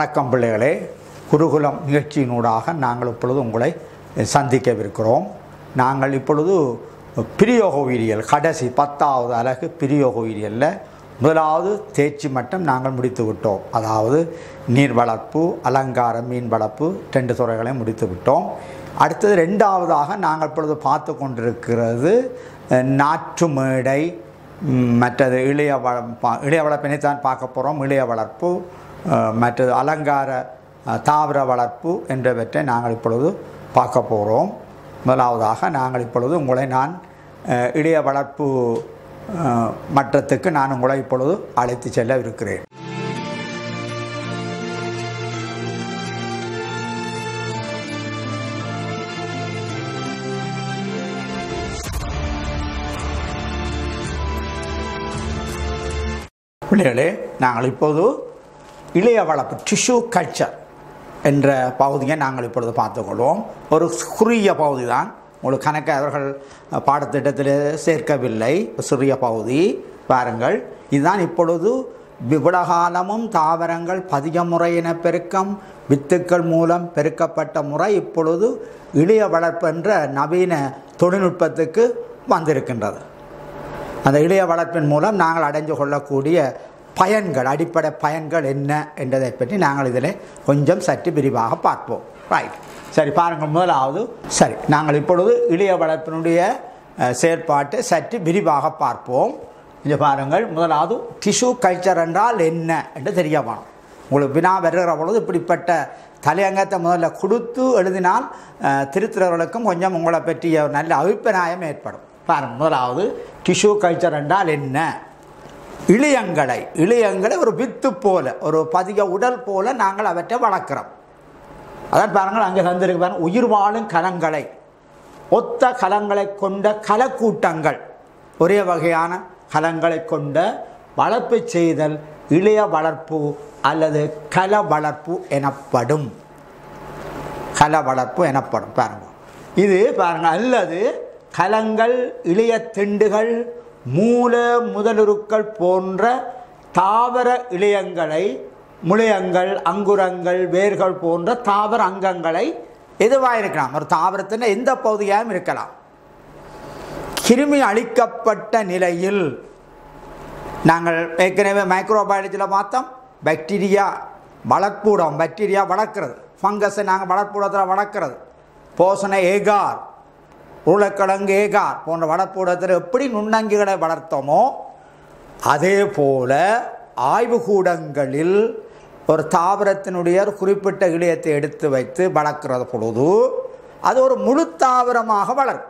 வணக்கம் பிள்ளைகளே குருகுலம் நிகழ்ச்சியினூடாக நாங்கள் இப்பொழுது உங்களை சந்திக்கவிருக்கிறோம் நாங்கள் இப்பொழுது பிரியோக உயிரியல் கடைசி பத்தாவது அலகு பிரியோக உயிரியலில் முதலாவது தேர்ச்சி மட்டம் நாங்கள் முடித்து விட்டோம் அதாவது நீர் வளர்ப்பு அலங்கார மீன் வளர்ப்பு ரெண்டு துறைகளையும் முடித்து விட்டோம் அடுத்தது ரெண்டாவதாக நாங்கள் இப்பொழுது பார்த்து கொண்டிருக்கிறது அஹ், நாற்று மேடை ம், மற்றது இளைய வள பா- இளைய வளர்ப்பினை தான் பார்க்க போகிறோம் இளைய வளர்ப்பு அஹ், மற்றது அலங்கார அஹ், தாவர வளர்ப்பு என்றவற்றை நாங்கள் இப்பொழுது பார்க்க போகிறோம் முதலாவதாக நாங்கள் இப்பொழுது உங்களை நான் அஹ், இளைய வளர்ப்பு அஹ், மட்டத்துக்கு நான் உங்களை இப்பொழுது அழைத்து செல்ல இருக்கிறேன் பிள்ளைகளே நாங்கள் இப்போது இளைய வளர்ப்பு டிஷ்யூ கல்ச்சர் என்ற பகுதியை நாங்கள் இப்பொழுது பார்த்துக்கொள்வோம் ஒரு குறுகிய பகுதி தான் உங்களுக்கு கணக்கு அவர்கள் பாடத்திட்டத்தில் சேர்க்கவில்லை சிறிய பகுதி பாருங்கள் இதுதான் இப்பொழுது விபுலகாலமும் தாவரங்கள் பதிக முறை என பெருக்கம் வித்துக்கள் மூலம் பெருக்கப்பட்ட முறை இப்பொழுது இளைய வளர்ப்பு என்ற நவீன தொழில்நுட்பத்துக்கு வந்திருக்கின்றது அந்த இளைய வளர்ப்பின் மூலம் நாங்கள் அடைஞ்சு கொள்ளக்கூடிய பயன்கள் அடிப்படை பயன்கள் என்ன என்றதை பற்றி நாங்கள் இதில் கொஞ்சம் சற்று விரிவாக பார்ப்போம் ரைட் சரி பாருங்கள் முதலாவது சரி நாங்கள் இப்பொழுது இளைய வளர்ப்பினுடைய அஹ், செயற்பாட்டை சற்று விரிவாக பார்ப்போம் இங்கே பாருங்கள் முதலாவது டிஷ்யூ கல்ச்சர் என்றால் என்ன என்று தெரிய வேணும் உங்களுக்கு வினா வருகிற பொழுது இப்படிப்பட்ட தலையங்கத்தை முதல்ல கொடுத்து எழுதினால் அஹ், திருத்துறவர்களுக்கும் கொஞ்சம் உங்களை பற்றிய ஒரு நல்ல அபிப்பிராயம் ஏற்படும் பாருங்கள் முதலாவது டிஷ்யூ கல்ச்சர் என்றால் என்ன இளியங்களை இளியங்களை ஒரு வித்து போல ஒரு பதிக உடல் போல நாங்கள் அவற்றை வளர்க்குறோம் அதான் பாருங்கள் அங்கே தந்திருக்கு பாருங்க உயிர் வாழும் கலங்களை ஒத்த கலங்களை கொண்ட கலக்கூட்டங்கள் ஒரே வகையான கலங்களை கொண்ட வளர்ப்பு செய்தல் இளைய வளர்ப்பு அல்லது கல வளர்ப்பு எனப்படும் கல வளர்ப்பு எனப்படும் பாருங்க இது பாருங்க அல்லது கலங்கள் இளைய திண்டுகள் மூல முதலுருக்கள் போன்ற தாவர இளையங்களை முளையங்கள் அங்குரங்கள் வேர்கள் போன்ற தாவர அங்கங்களை எதுவாக இருக்கலாம் ஒரு தாவரத்தின் எந்த பகுதியாகவும் இருக்கலாம் கிருமி அழிக்கப்பட்ட நிலையில் நாங்கள் ஏற்கனவே மைக்ரோபயாலஜியில் பார்த்தோம் பாக்டீரியா வளர்ப்பூடம் பாக்டீரியா வளர்க்கிறது ஃபங்கஸை நாங்கள் வளர்ப்பூடத்தில் வளர்க்கிறது போசனை ஏகார் உருளைக்கிழங்கு ஏகார் போன்ற வளர்ப்பூடத்தில் எப்படி நுண்ணங்கிகளை வளர்த்தோமோ அதே போல ஆய்வுக்கூடங்களில் ஒரு தாவரத்தினுடைய ஒரு குறிப்பிட்ட இளையத்தை எடுத்து வைத்து வளர்க்கிறது பொழுது அது ஒரு முழு தாவரமாக வளரும்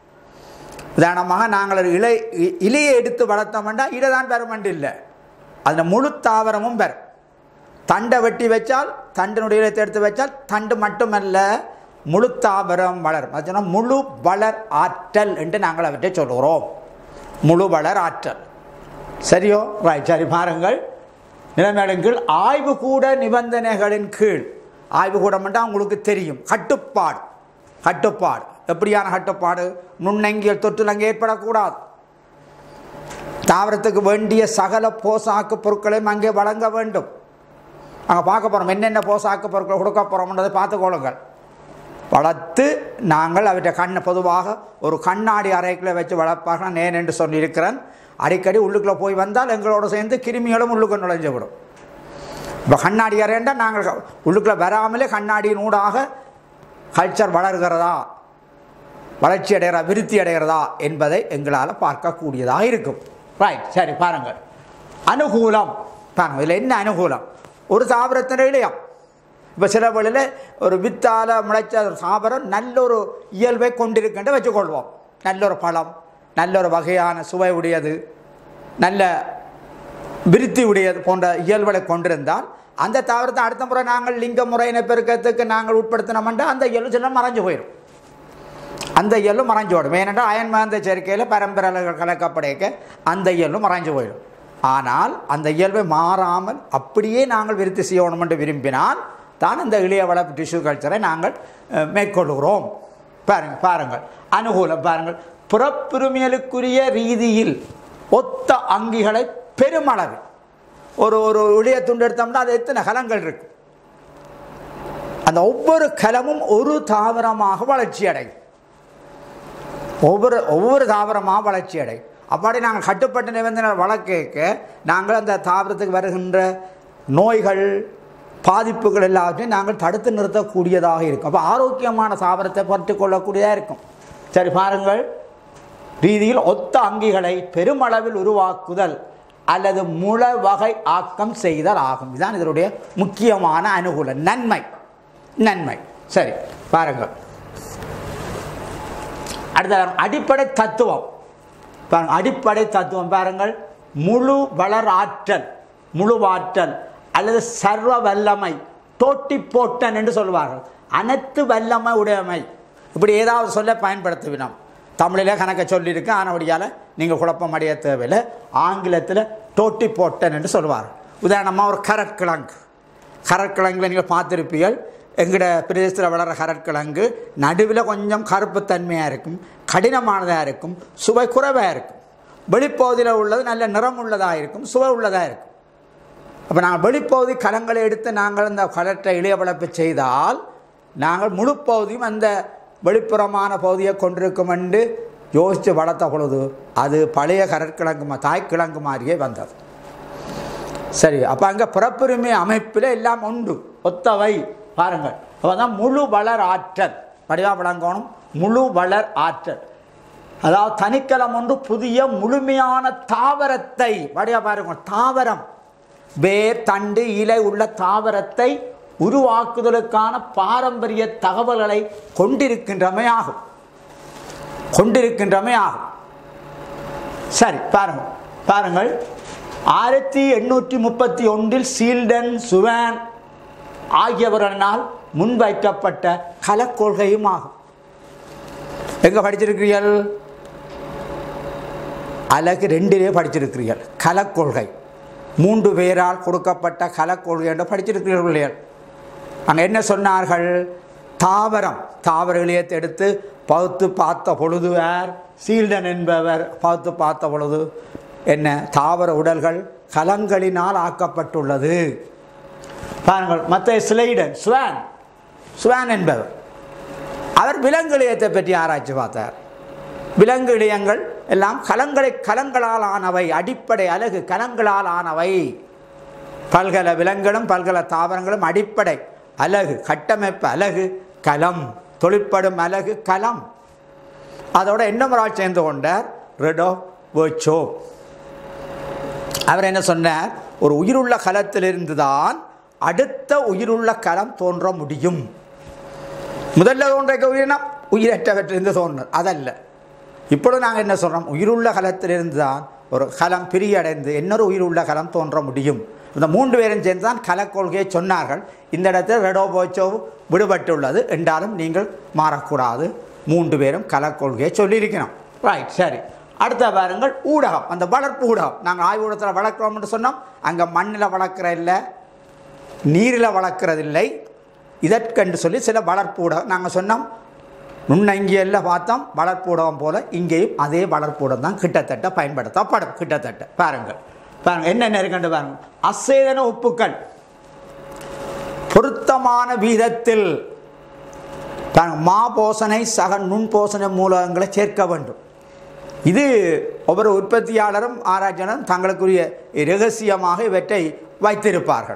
உதாரணமாக நாங்கள் ஒரு இலை இ- இலையை எடுத்து வளர்த்தோம்னா இலை தான் பெறமண்டு இல்லை அதில் முழு தாவரமும் பெறும் தண்டை வெட்டி வச்சால் தண்டினுடைய இலத்தை எடுத்து வச்சால் தண்டு மட்டுமல்ல முழு தாவரம் வளரும் அது சொன்னா முழு வளர் ஆற்றல் என்று நாங்கள் அவற்றை சொல்கிறோம் முழு வளர் ஆற்றல் சரியோ ரைட் சரி பாருங்கள் நிலைமைகளின் கீழ் ஆய்வுக்கூட நிபந்தனைகளின் கீழ் ஆய்வுக்கூடம் என்றால் உங்களுக்கு தெரியும் கட்டுப்பாடு கட்டுப்பாடு எப்படியான கட்டுப்பாடு நுண்ணங்கியல் தொற்றில் அங்கே ஏற்படக்கூடாது தாவரத்துக்கு வேண்டிய சகல போசாக்கு பொருட்களையும் அங்கே வழங்க வேண்டும் அங்கே பார்க்க போகிறோம் என்னென்ன போசாக்கு பொருட்கள் கொடுக்க போகிறோம்ன்றதை பார்த்துக்கொள்ளுங்கள் வளர்த்து நாங்கள் அவற்றை கண்ணை பொதுவாக ஒரு கண்ணாடி அறைக்குள்ளே வச்சு வளர்ப்பாக நான் நேன் என்று சொல்லியிருக்கிறேன் அடிக்கடி உள்ளுக்குள்ளே போய் வந்தால் எங்களோட சேர்ந்து கிருமிகளும் உள்ளுக்கு நுழைஞ்சு விடும் இப்போ கண்ணாடி அறைண்டா நாங்கள் உள்ளுக்குள்ளே வராமலே கண்ணாடியின் ஊடாக கல்ச்சர் வளர்கிறதா வளர்ச்சி அடைகிறா விருத்தி அடைகிறதா என்பதை எங்களால் பார்க்கக்கூடியதாக இருக்கும் ரைட் சரி பாருங்கள் அனுகூலம் பாருங்கள் இதில் என்ன அனுகூலம் ஒரு தாவரத்தின் இளையம் இப்போ சில வழியில் ஒரு வித்தால முளைச்ச ஒரு தாவரம் நல்ல ஒரு இயல்பை கொண்டிருக்கின்ற வச்சுக்கொள்வோம் நல்ல ஒரு பழம் நல்ல ஒரு வகையான சுவை உடையது நல்ல விருத்தி உடையது போன்ற இயல்புகளை கொண்டிருந்தால் அந்த தாவரத்தை அடுத்த முறை நாங்கள் லிங்க முறையினை பெருக்கத்துக்கு நாங்கள் உட்படுத்தினோம்னா அந்த இயல்பு சில மறைஞ்சு போயிடும் அந்த இயலும் மறைஞ்சு போயிடும் ஏனென்றால் அயன் மகந்த சேர்க்கையில் பரம்பரைகள் கலக்கப்படைக்க அந்த இயலும் மறைஞ்சு போயிடும் ஆனால் அந்த இயல்பை மாறாமல் அப்படியே நாங்கள் விருத்தி செய்யணும் என்று விரும்பினால் தான் இந்த இளைய வளர்ப்பு டிஷ்யூ கல்ச்சரை நாங்கள் அஹ், மேற்கொள்கிறோம் பாருங்கள் பாருங்கள் அனுகூலம் பாருங்கள் புறப்புரிமையலுக்குரிய ரீதியில் ஒத்த அங்கிகளை பெருமளவு ஒரு ஒரு இளைய துண்டு எடுத்தோம்னா அது எத்தனை கலங்கள் இருக்கு அந்த ஒவ்வொரு கலமும் ஒரு தாவரமாக வளர்ச்சி அடையும் ஒவ்வொரு ஒவ்வொரு தாவரமாக வளர்ச்சி அடையும் அப்படி நாங்கள் கட்டுப்பட்ட நிபந்தனை வளர்க்க நாங்கள் அந்த தாவரத்துக்கு வருகின்ற நோய்கள் பாதிப்புகள் எல்லாவற்றையும் நாங்கள் தடுத்து நிறுத்தக்கூடியதாக இருக்கும் அப்போ ஆரோக்கியமான தாவரத்தை பற்றி கொள்ளக்கூடியதாக இருக்கும் சரி பாருங்கள் ரீதியில் ஒத்த அங்கிகளை பெருமளவில் உருவாக்குதல் அல்லது முள வகை ஆக்கம் செய்தல் ஆகும் இதுதான் இதனுடைய முக்கியமான அனுகூலம் நன்மை நன்மை சரி பாருங்கள் அடுத்த அடிப்படை தத்துவம் பாருங்கள் அடிப்படை தத்துவம் பாருங்கள் முழு வளர் ஆற்றல் முழுவாற்றல் அல்லது சர்வ வல்லமை தோட்டி போட்டன் என்று சொல்வார்கள் அனைத்து வல்லமை உடையமை இப்படி ஏதாவது சொல்ல பயன்படுத்துவினோம் தமிழில் கணக்க சொல்லியிருக்கு ஆனபடியால் நீங்கள் குழப்பம் அடைய தேவையில்லை ஆங்கிலத்தில் தோட்டி போட்டன் என்று சொல்வார்கள் உதாரணமாக ஒரு கரட்கிழங்கு கரட்கிழங்குல நீங்கள் பார்த்துருப்பீர்கள் எங்கட பிரதேசத்தில் வளர கரட்கிழங்கு நடுவில் கொஞ்சம் கருப்புத்தன்மையாக இருக்கும் கடினமானதாக இருக்கும் சுவை குறைவாக இருக்கும் வெளிப்பகுதியில் உள்ளது நல்ல நிறம் உள்ளதாக இருக்கும் சுவை உள்ளதாக இருக்கும் அப்போ நாங்கள் வெளிப்பகுதி கலங்களை எடுத்து நாங்கள் அந்த கலற்றை இளைய வளர்ப்பு செய்தால் நாங்கள் முழு பகுதியும் அந்த வெளிப்புறமான பகுதியை கொண்டிருக்கும் என்று யோசித்து வளர்த்த பொழுது அது பழைய கரட்கிழங்கு மா- தாய்க்கிழங்கு மாதிரியே வந்தது சரி அப்போ அங்கே பிறப்புரிமை அமைப்பில் எல்லாம் உண்டு ஒத்தவை பாருங்கள் அப்போ தான் முழு வளர் ஆற்றல் வடிவா விளங்கணும் முழு வளர் ஆற்றல் அதாவது தனிக்கலம் ஒன்று புதிய முழுமையான தாவரத்தை வடிவா பாருங்க தாவரம் வேர் தண்டு இலை உள்ள தாவரத்தை உருவாக்குதலுக்கான பாரம்பரிய தகவல்களை கொண்டிருக்கின்றமை ஆகும் கொண்டிருக்கின்றமை ஆகும் சரி பாருங்கள் பாருங்கள் ஆயிரத்தி எண்ணூற்றி முப்பத்தி ஒன்றில் சீல்டன் சுவான் ஆகியவர்களால் முன்வைக்கப்பட்ட கலக்கொள்கையும் ஆகும் எங்க படிச்சிருக்கிறீர்கள் அழகு ரெண்டிலே படிச்சிருக்கிறீர்கள் கலக்கொள்கை மூன்று பேரால் கொடுக்கப்பட்ட கலக்கொள்கை என்று படிச்சிருக்கிறீர்கள் பிள்ளைகள் அங்கே என்ன சொன்னார்கள் தாவரம் தாவர இலையத்தை எடுத்து பகுத்து பார்த்த பொழுது யார் சீல்டன் என்பவர் பகுத்து பார்த்த பொழுது என்ன தாவர உடல்கள் கலங்களினால் ஆக்கப்பட்டுள்ளது பாருங்கள் மற்ற ஸ்லைடன் சுவான் சுவான் என்பவர் அவர் விலங்கு இளையத்தை பற்றி ஆராய்ச்சி பார்த்தார் விலங்கு இளையங்கள் எல்லாம் கலங்களை கலங்களால் ஆனவை அடிப்படை அழகு கலங்களால் ஆனவை பல்கல விலங்குகளும் பல்கல தாவரங்களும் அடிப்படை அழகு கட்டமைப்பு அழகு கலம் தொழிற்படும் அழகு கலம் அதோட இன்னும் ஒரு ஆள் சேர்ந்து கொண்டார் ரெடோ வேர்ச்சோ அவர் என்ன சொன்னார் ஒரு உயிருள்ள கலத்திலிருந்து தான் அடுத்த உயிருள்ள கலம் தோன்ற முடியும் முதல்ல தோன்றிய உயிரினம் உயிரற்றவற்றிலிருந்து தோன்றும் அதல்ல இப்பொழுது நாங்கள் என்ன சொல்கிறோம் உயிருள்ள கலத்திலிருந்து தான் ஒரு கலம் பிரியடைந்து இன்னொரு உயிருள்ள கலம் தோன்ற முடியும் இந்த மூன்று பேரும் சேர்ந்து தான் கலக்கொள்கையை சொன்னார்கள் இந்த இடத்தில் ரெடோபோச்சோ விடுபட்டுள்ளது என்றாலும் நீங்கள் மாறக்கூடாது மூன்று பேரும் கலக்கொள்கையை சொல்லியிருக்கிறோம் ரைட் சரி அடுத்த பாருங்கள் ஊடகம் அந்த வளர்ப்பு ஊடகம் நாங்கள் ஆய்வு ஊடகத்தில் வளர்க்குறோம்னு சொன்னோம் அங்கே மண்ணில் வளர்க்குற இல்லை நீரில் வளர்க்குறதில்லை இதற்கென்று சொல்லி சில வளர்ப்பு ஊடகம் நாங்கள் சொன்னோம் நுண்ணங்கியெல்லாம் பார்த்தோம் வளர்ப்பு ஊடகம் போல இங்கேயும் அதே வளர்ப்பு ஊடகம் தான் கிட்டத்தட்ட பயன்படுத்தப்படும் கிட்டத்தட்ட பாருங்கள் பாருங்கள் என்னென்ன இருக்குன்னு பாருங்கள் அசேதன உப்புக்கள் பொருத்தமான வீதத்தில் பாருங்கள் மா போசனை சக நுண் போசனை மூலகங்களை சேர்க்க வேண்டும் இது ஒவ்வொரு உற்பத்தியாளரும் ஆராய்ச்சியாளரும் தங்களுக்குரிய ரகசியமாக இவற்றை வைத்திருப்பார்கள்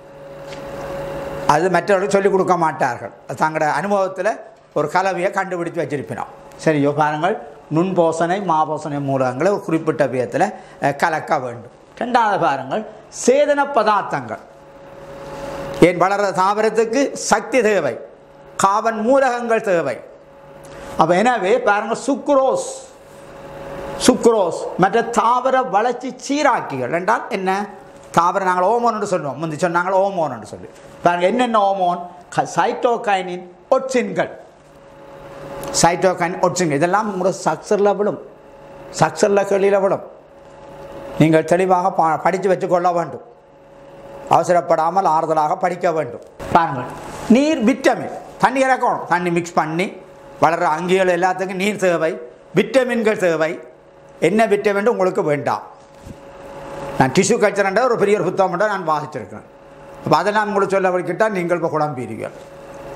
அது மற்றவர்களுக்கு சொல்லிக் கொடுக்க மாட்டார்கள் அது தங்களோட அனுபவத்தில் ஒரு கலவையை கண்டுபிடித்து வச்சிருப்பினோம் சரியோ பாருங்கள் நுண்போசனை மாபோசனை மூலகங்களை ஒரு குறிப்பிட்ட விதத்தில் அஹ், கலக்க வேண்டும் ரெண்டாவது பாருங்கள் சேதன பதார்த்தங்கள் ஏன் வளர்ற தாவரத்துக்கு சக்தி தேவை காவன் மூலகங்கள் தேவை அப்போ எனவே பாருங்கள் சுக்ரோஸ் சுக்ரோஸ் மற்ற தாவர வளர்ச்சி சீராக்கிகள் என்றால் என்ன தாவர நாங்கள் ஓமோன் என்று சொல்லுவோம் முந்தி சொன்னாங்க ஓமோன் என்று சொல்லி பாருங்க என்னென்ன ஓமோன் சைட்டோகைனின் ஒட்சின்கள் சைட்டோகைன் ஒட்சின்கள் இதெல்லாம் உங்களோட சக்சரில் விடும் சக்சரில் கேள்வியில் விடும் நீங்கள் தெளிவாக பா படித்து வச்சுக்கொள்ள வேண்டும் அவசரப்படாமல் ஆறுதலாக படிக்க வேண்டும் பாருங்கள் நீர் விட்டமின் தண்ணி இறக்கணும் தண்ணி மிக்ஸ் பண்ணி வளர்கிற அங்கிகள் எல்லாத்துக்கும் நீர் தேவை விட்டமின்கள் தேவை என்ன விட்டமின் உங்களுக்கு வேண்டாம் நான் டிஷ்யூ கல்ச்சர்ன்ற ஒரு பெரிய ஒரு புத்தகம் நான் வாசிச்சிருக்கிறேன் அப்போ அதெல்லாம் உங்களுக்கு சொல்ல வலிக்கிட்டால் நீங்கள் இப்போ குழம்பீர்கள்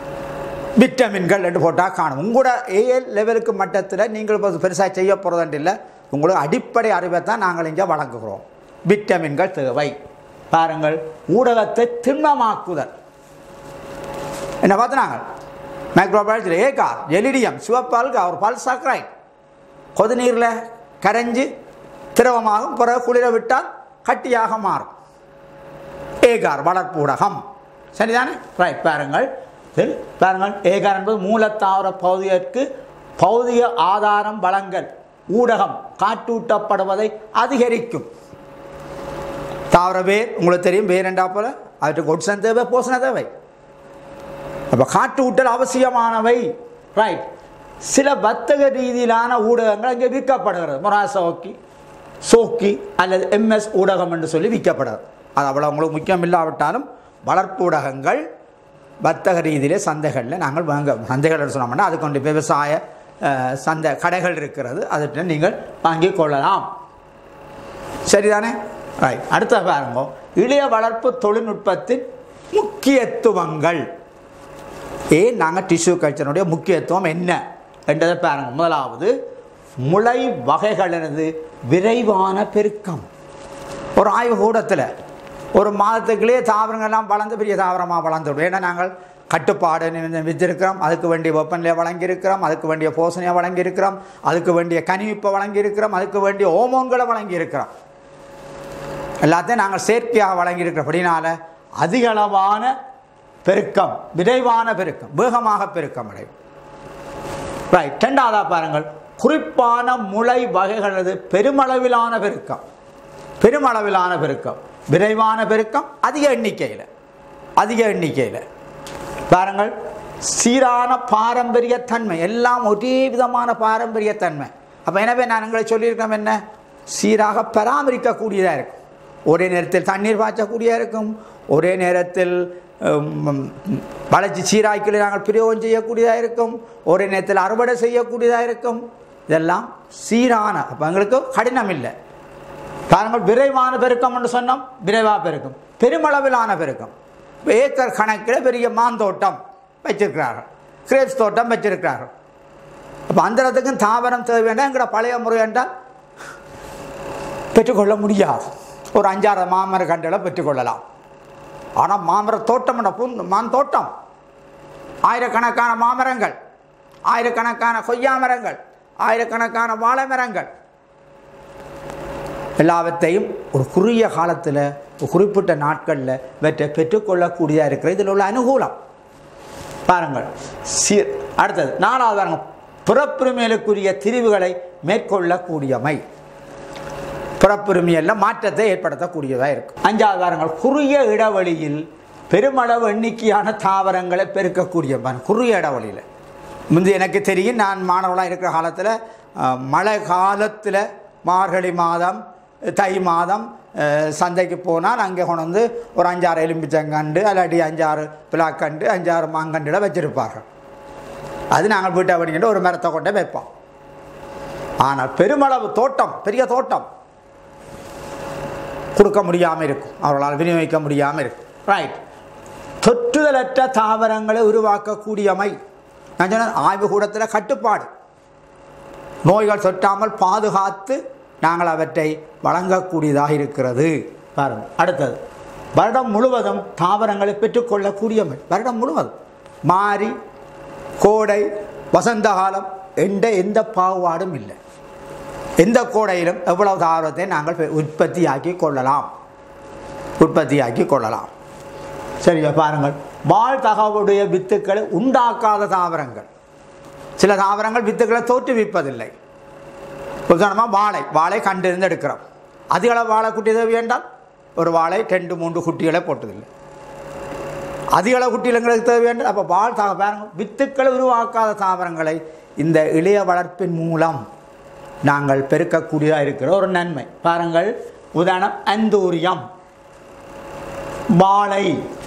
விட்டமின்கள் என்று போட்டால் காணும் உங்களோட ஏஎல் லெவலுக்கு மட்டத்தில் நீங்கள் இப்போ பெருசாக செய்ய போகிறதுன்ட்டு இல்லை உங்களுக்கு அடிப்படை அறிவை தான் நாங்கள் இங்கே வழங்குகிறோம் விட்டமின்கள் தேவை பாருங்கள் ஊடகத்தை திண்மமாக்குதல் என்ன பார்த்து நாங்கள் மைக்ரோபயாலஜியில் ஏகார் எலிடியம் சிவப்பால்கா ஒரு பால் சாக்ரைட் கொதிநீரில் கரைஞ்சு திரவமாகும் பிறகு குளிர விட்டால் கட்டியாக மாறும் ஏகார் வளர்ப்பு ஊடகம் சரிதானே ரைட் பாருங்கள் இதில் பாருங்கள் ஏகார் என்பது மூலத்தாவர பகுதியிற்கு பௌதிக ஆதாரம் வழங்கல் ஊடகம் காட்டூட்டப்படுவதை அதிகரிக்கும் தாவர வேர் உங்களுக்கு தெரியும் வேர் என்றா போல அவற்றுக்கு ஒட்சன் தேவை போசன தேவை அப்போ காட்டு ஊட்டல் அவசியமானவை ரைட் சில வர்த்தக ரீதியிலான ஊடகங்கள் அங்கே விற்கப்படுகிறது மொராசோக்கி சோக்கி அல்லது எம்எஸ் ஊடகம் என்று சொல்லி விற்கப்படுகிறது அது அவ்வளோ உங்களுக்கு முக்கியம் இல்லாவிட்டாலும் வளர்ப்பு ஊடகங்கள் வர்த்தக ரீதியிலே சந்தைகளில் நாங்கள் வாங்க சந்தைகள் சொன்னோம்னா அது கொண்டு விவசாய அஹ், சந்தை கடைகள் இருக்கிறது அதுட்டு நீங்கள் வாங்கிக் கொள்ளலாம் சரிதானே ரைட் அடுத்த பாருங்க இளைய வளர்ப்பு தொழில்நுட்பத்தின் முக்கியத்துவங்கள் ஏன் நாங்கள் டிஷ்யூ கல்ச்சருடைய முக்கியத்துவம் என்ன என்றதை பாருங்க முதலாவது முளை வகைகளினது விரைவான பெருக்கம் ஒரு ஆய்வு கூடத்தில் ஒரு மாதத்துக்குள்ளேயே தாவரங்கள்லாம் வளர்ந்து பெரிய தாவரமாக வளர்ந்துடும் ஏன்னா நாங்கள் கட்டுப்பாடு நி- வித்திருக்கிறோம் அதுக்கு வேண்டிய வெப்பநிலையை வழங்கியிருக்கிறோம் அதுக்கு வேண்டிய போசனையை வழங்கியிருக்கிறோம் அதுக்கு வேண்டிய கனிவிப்பை வழங்கியிருக்கிறோம் அதுக்கு வேண்டிய ஹோமோன்களை வழங்கியிருக்கிறோம் எல்லாத்தையும் நாங்கள் செயற்கையாக வழங்கியிருக்கிறபடினால அதிக அளவான பெருக்கம் விரைவான பெருக்கம் வேகமாக பெருக்கம் அடையும் ரைட் ரெண்டாவதா பாருங்கள் குறிப்பான முளை வகைகளது பெருமளவிலான பெருக்கம் பெருமளவிலான பெருக்கம் விரைவான பெருக்கம் அதிக எண்ணிக்கையில் அதிக எண்ணிக்கையில் பாருங்கள் சீரான பாரம்பரிய தன்மை எல்லாம் ஒரே விதமான பாரம்பரிய தன்மை அப்போ எனவே நான் உங்களை சொல்லியிருக்கோம் என்ன சீராக பராமரிக்கக்கூடியதாக இருக்கும் ஒரே நேரத்தில் தண்ணீர் பாய்ச்சக்கூடியதாக இருக்கும் ஒரே நேரத்தில் உம், வளர்ச்சி சீராய்க்களை நாங்கள் பிரயோகம் செய்யக்கூடியதாக இருக்கும் ஒரே நேரத்தில் அறுவடை செய்யக்கூடியதாக இருக்கும் இதெல்லாம் சீரான அப்போ எங்களுக்கு கடினம் இல்லை பாருங்கள் விரைவான பெருக்கம் என்று சொன்னோம் விரைவாக பெருக்கம் பெருமளவிலான பெருக்கம் இப்ப ஏக்கர் கணக்கில் பெரிய மாந்தோட்டம் வச்சிருக்கிறார்கள் கிரேப்ஸ் தோட்டம் வச்சிருக்கிறார்கள் அப்போ அந்த இடத்துக்கும் தாவரம் தேவையான எங்களோட பழைய முறை என்றால் பெற்றுக்கொள்ள முடியாது ஒரு அஞ்சாறு மாமர கண்டுகளை பெற்றுக்கொள்ளலாம் ஆனால் மாமர தோட்டம் என்ற பூந்து மான் தோட்டம் ஆயிரக்கணக்கான மாமரங்கள் ஆயிரக்கணக்கான கொய்யா மரங்கள் ஆயிரக்கணக்கான வாழை மரங்கள் எல்லாவற்றையும் ஒரு குறுகிய காலத்தில் ஒரு குறிப்பிட்ட நாட்களில் இவற்றை பெற்றுக்கொள்ளக்கூடியதாக இருக்கிற இதில் உள்ள அனுகூலம் பாருங்கள் சீர் அடுத்தது நாலாவது பாருங்கள் பிறப்புரிமைகளுக்குரிய திரிவுகளை மேற்கொள்ளக்கூடியமை பிறப்புரிமையில் மாற்றத்தை ஏற்படுத்தக்கூடியதாக இருக்கும் அஞ்சாவது பாருங்கள் குறுகிய இடைவெளியில் பெருமளவு எண்ணிக்கையான தாவரங்களை பெருக்கக்கூடிய பாருங்க, குறுகிய இடைவெளியில் முந்தி எனக்கு தெரியும் நான் மாணவனாக இருக்கிற காலத்தில் அஹ், மழை காலத்தில் மார்கழி மாதம் தை மாதம் அஹ், சந்தைக்கு போனால் அங்கே கொண்டு வந்து ஒரு அஞ்சாறு எலும்பிச்சங்கண்டு இல்லாட்டி அஞ்சாறு பிளாக்கண்டு அஞ்சாறு மாங்கண்டுல வச்சிருப்பார்கள் அது நாங்கள் வீட்டை வடிக்கிட்டு ஒரு மரத்தை கொண்டே வைப்போம் ஆனால் பெருமளவு தோட்டம் பெரிய தோட்டம் கொடுக்க முடியாமல் இருக்கும் அவர்களால் விநியோகிக்க முடியாமல் இருக்கும் ரைட் தொற்றுதலற்ற தாவரங்களை உருவாக்கக்கூடியமை நான் சொன்ன ஆய்வுக்கூடத்தில் கட்டுப்பாடு நோய்கள் சொட்டாமல் பாதுகாத்து நாங்கள் அவற்றை வழங்கக்கூடியதாக இருக்கிறது பாருங்கள் அடுத்தது வருடம் முழுவதும் தாவரங்களை பெற்றுக்கொள்ளக்கூடியவை வருடம் முழுவதும் மாறி கோடை வசந்த காலம் என்ற எந்த பாகுபாடும் இல்லை எந்த கோடையிலும் எவ்வளவு தாவரத்தை நாங்கள் பெ- உற்பத்தியாக்கி கொள்ளலாம் உற்பத்தியாக்கி கொள்ளலாம் சரியா பாருங்கள் வாழ் தகவுடைய வித்துக்களை உண்டாக்காத தாவரங்கள் சில தாவரங்கள் வித்துக்களை தோற்றுவிப்பதில்லை உதாரணமாக வாழை வாழை கண்டிருந்து எடுக்கிறோம் அதிக அளவு வாழை குட்டி தேவை என்றால் ஒரு வாழை ரெண்டு மூன்று குட்டிகளை போட்டதில்லை அதிக அளவு குட்டிகளுங்களுக்கு தேவை என்றால் அப்போ வாழ் தக பாருங்க வித்துக்களை உருவாக்காத தாவரங்களை இந்த இளைய வளர்ப்பின் மூலம் நாங்கள் பெருக்கக்கூடியதாக இருக்கிற ஒரு நன்மை பாருங்கள் உதாரணம் அந்தூரியம் வாழை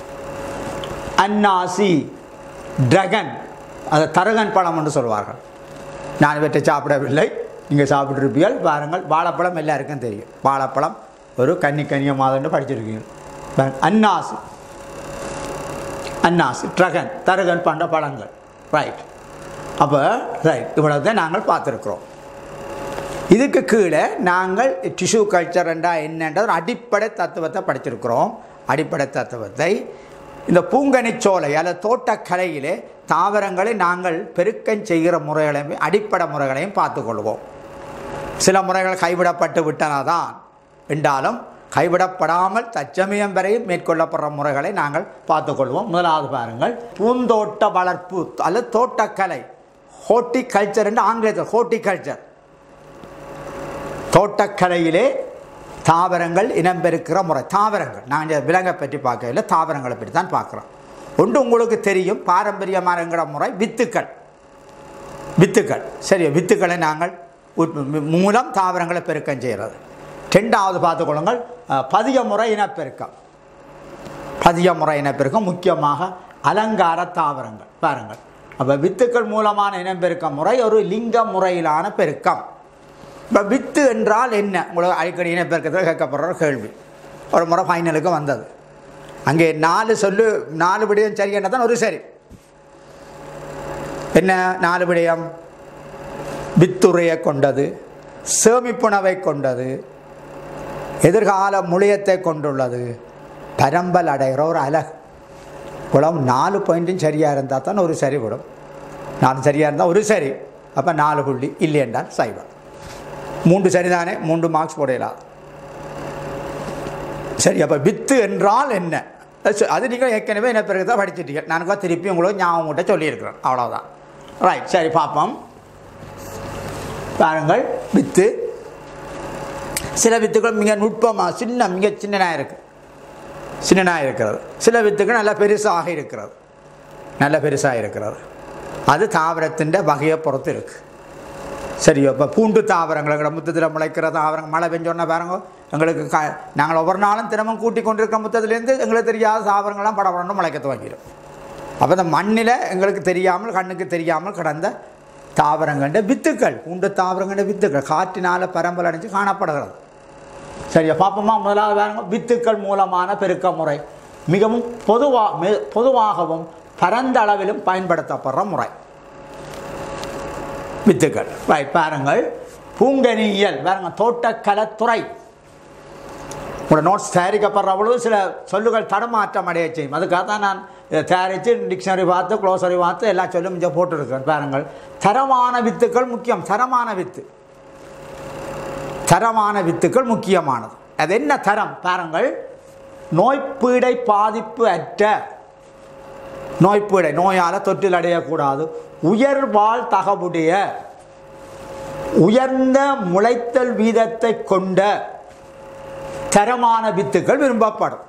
அன்னாசி டிரகன் அது தரகன் பழம் என்று சொல்வார்கள் நான் இவற்றை சாப்பிடவில்லை நீங்கள் சாப்பிட்ருப்பீர்கள் பாருங்கள் வாழைப்பழம் எல்லாருக்கும் தெரியும் வாழைப்பழம் ஒரு கன்னி கன்னிய மாதம்னு படிச்சிருக்கீங்க பாருங்க, அன்னாசி அன்னாசி ட்ரகன் தரகன் பண்ட பழங்கள் ரைட் அப்போ ரைட் இவ்வளவு தான் நாங்கள் பார்த்துருக்குறோம் இதுக்கு கீழே நாங்கள் டிஷ்யூ கல்ச்சர் என்றா என்னன்ற ஒரு அடிப்படை தத்துவத்தை படிச்சிருக்கிறோம் அடிப்படை தத்துவத்தை இந்த பூங்கனிச்சோலை அல்லது தோட்டக்கலையிலே தாவரங்களை நாங்கள் பெருக்கம் செய்கிற முறைகளையும் அடிப்படை முறைகளையும் பார்த்துக்கொள்வோம் சில முறைகள் கைவிடப்பட்டு விட்டனதான் என்றாலும் கைவிடப்படாமல் தச்சமயம் வரையும் மேற்கொள்ளப்படுற முறைகளை நாங்கள் பார்த்துக்கொள்வோம் முதலாவது பாருங்கள் பூந்தோட்ட வளர்ப்பு அல்லது தோட்டக்கலை ஹோர்டிகல்ச்சர் என்று ஆங்கிலத்தில் ஹோர்டிகல்ச்சர் தோட்டக்கலையிலே தாவரங்கள் இனம்பெருக்கிற முறை தாவரங்கள் நாங்கள் விலங்கை பற்றி பார்க்கல தாவரங்களை பற்றி தான் பார்க்குறோம் ஒன்று உங்களுக்கு தெரியும் பாரம்பரியமான முறை வித்துக்கள் வித்துக்கள் சரி வித்துக்களை நாங்கள் உற்ப- மூலம் தாவரங்களை பெருக்கம் செய்கிறது ரெண்டாவது பார்த்துக்கொள்ளுங்கள் அஹ், பதிய முறை இனப்பெருக்கம் பதிய முறை இனப்பெருக்கம் முக்கியமாக அலங்கார தாவரங்கள் பாருங்கள் அப்போ வித்துக்கள் மூலமான இனப்பெருக்க முறை ஒரு லிங்க முறையிலான பெருக்கம் இப்போ வித்து என்றால் என்ன உங்களுக்கு அடிக்கடி இனப்பெருக்கத்தில் கேட்கப்படுற ஒரு கேள்வி ஒரு முறை ஃபைனலுக்கு வந்தது அங்கே நாலு சொல்லு நாலு விடயம் சரி என்ன தான் ஒரு சரி என்ன நாலு விடயம் வித்துறையை கொண்டது சேமிப்புணவை கொண்டது எதிர்கால முளையத்தை கொண்டுள்ளது பரம்பல் அடைகிற ஒரு அழகு குளம் நாலு பாயிண்ட்டும் சரியாக இருந்தால் தான் ஒரு சரி விடும் நாலு சரியாக இருந்தால் ஒரு சரி அப்போ நாலு புள்ளி இல்லை என்றால் சைவம் மூன்று சரிதானே மூன்று மார்க்ஸ் போடலாம் சரி அப்போ வித்து என்றால் என்ன அது சொ- அது நீங்கள் ஏற்கனவே என்ன பிறகு தான் படிச்சிட்டீங்க நான் கூட திருப்பி உங்களுக்கு ஞாபகம் கிட்ட சொல்லியிருக்கிறேன் அவ்வளோதான் ரைட் சரி பார்ப்போம் பாருங்கள் வித்து சில வித்துக்கள் மிக நுட்பமாக சின்ன மிக சின்னனாக இருக்கு சின்னனாக இருக்கிறது சில வித்துக்கள் நல்ல பெருசாக இருக்கிறது நல்ல பெருசாக இருக்கிறது அது தாவரத்தின் வகையை பொறுத்து இருக்குது சரி இப்போ பூண்டு தாவரங்கள் எங்களை முத்தத்தில் முளைக்கிற தாவரங்கள் மழை பெஞ்சோன்னா பாருங்க எங்களுக்கு க நாங்கள் ஒவ்வொரு நாளும் தினமும் கூட்டி கொண்டிருக்கிற முத்தத்துலேருந்து எங்களுக்கு தெரியாத தாவரங்கள்லாம் படபடன்னு முளைக்க துவங்கிடும் அப்போ இந்த மண்ணில் எங்களுக்கு தெரியாமல் கண்ணுக்கு தெரியாமல் கடந்த தாவரங்கண்ட வித்துக்கள் பூண்டு தாவரங்கண்ட வித்துக்கள் காற்றினால் பரம்பல் அடைஞ்சு காணப்படுகிறது சரியா பார்ப்போமா முதலாவது பாருங்க வித்துக்கள் மூலமான பெருக்க முறை மிகவும் பொதுவா மி- பொதுவாகவும் பரந்த அளவிலும் பயன்படுத்தப்படுற முறை வித்துக்கள் ரைட் பாருங்கள் பூங்கனியியல் பாருங்க தோட்டக்கலைத்துறை உங்களோட நோட்ஸ் தயாரிக்கப்படுற பொழுது சில சொல்லுகள் தடமாற்றம் அடைய செய்யும் அதுக்காக தான் நான் இதை தயாரித்து டிக்ஷனரி பார்த்து க்ளோசரி பார்த்து எல்லா சொல்லும் இங்கே போட்டிருக்கேன் பாருங்கள் தரமான வித்துக்கள் முக்கியம் தரமான வித்து தரமான வித்துக்கள் முக்கியமானது அது என்ன தரம் பாருங்கள் நோய்ப்பீடை பாதிப்பு அற்ற நோய்ப்பீடை நோயால் தொற்றில் அடையக்கூடாது உயர்வாழ் தகவுடைய உயர்ந்த முளைத்தல் வீதத்தை கொண்ட தரமான வித்துக்கள் விரும்பப்படும்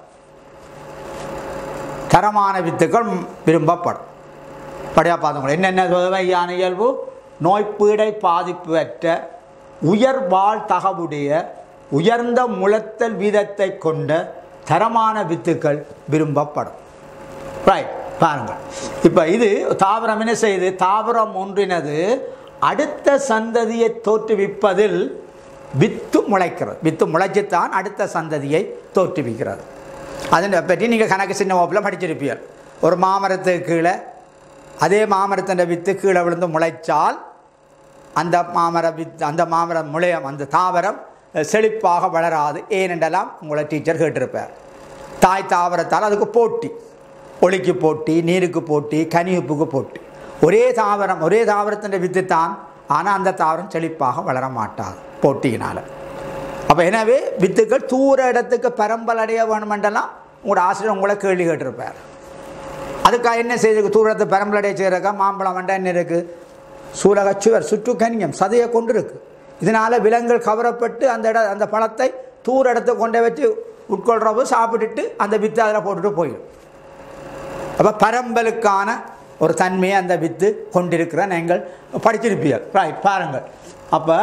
தரமான வித்துக்கள் விரும்பப்படும் படியா பார்த்தவங்க என்னென்ன வகையான இயல்பு நோய்ப்பீடை பாதிப்பு அற்ற உயர்வாழ் தகவுடைய உயர்ந்த முளைத்தல் வீதத்தை கொண்ட தரமான வித்துக்கள் விரும்பப்படும் ரைட் பாருங்கள் இப்போ இது தாவரம் என்ன செய்யுது தாவரம் ஒன்றினது அடுத்த சந்ததியை தோற்றுவிப்பதில் வித்து முளைக்கிறது வித்து முளைச்சித்தான் அடுத்த சந்ததியை தோற்றுவிக்கிறது அதனை பற்றி நீங்கள் கணக்கு சின்ன வகுப்பில் படிச்சிருப்பீர்கள் ஒரு மாமரத்துக்கு கீழே அதே மாமரத்தின் வித்து கீழே விழுந்து முளைச்சால் அந்த மாமர வித் அந்த மாமரம் முளையம் அந்த தாவரம் அஹ், செழிப்பாக வளராது ஏனென்றெல்லாம் உங்களை டீச்சர் கேட்டிருப்பார் தாய் தாவரத்தால் அதுக்கு போட்டி ஒளிக்கு போட்டி நீருக்கு போட்டி கனியுப்புக்கு போட்டி ஒரே தாவரம் ஒரே தாவரத்தின் வித்து தான் ஆனால் அந்த தாவரம் செழிப்பாக வளர மாட்டாது போட்டியினால் அப்போ எனவே வித்துக்கள் தூர இடத்துக்கு பரம்பல் அடைய வேணுமென்றெல்லாம் உங்களோட ஆசிரியர் உங்களை கேள்வி கேட்டிருப்பார் அதுக்காக என்ன செய்யுது தூரத்தை பெரம்பலடைய செய்கிறக்கா மாம்பழம் வேண்டாம் என்ன இருக்குது சூலகச்சுவர் சுற்று கனியம் சதையை கொண்டு இருக்கு இதனால் விலங்குகள் கவரப்பட்டு அந்த இட அந்த பழத்தை தூர இடத்தை கொண்டே வச்சு உட்கொள்றப்போ சாப்பிட்டுட்டு அந்த வித்து அதில் போட்டுட்டு போயிடும் அப்போ பரம்பலுக்கான ஒரு தன்மையை அந்த வித்து கொண்டிருக்கிற நீங்கள் படிச்சிருப்பீர்கள் ரைட் பாருங்கள் அப்போ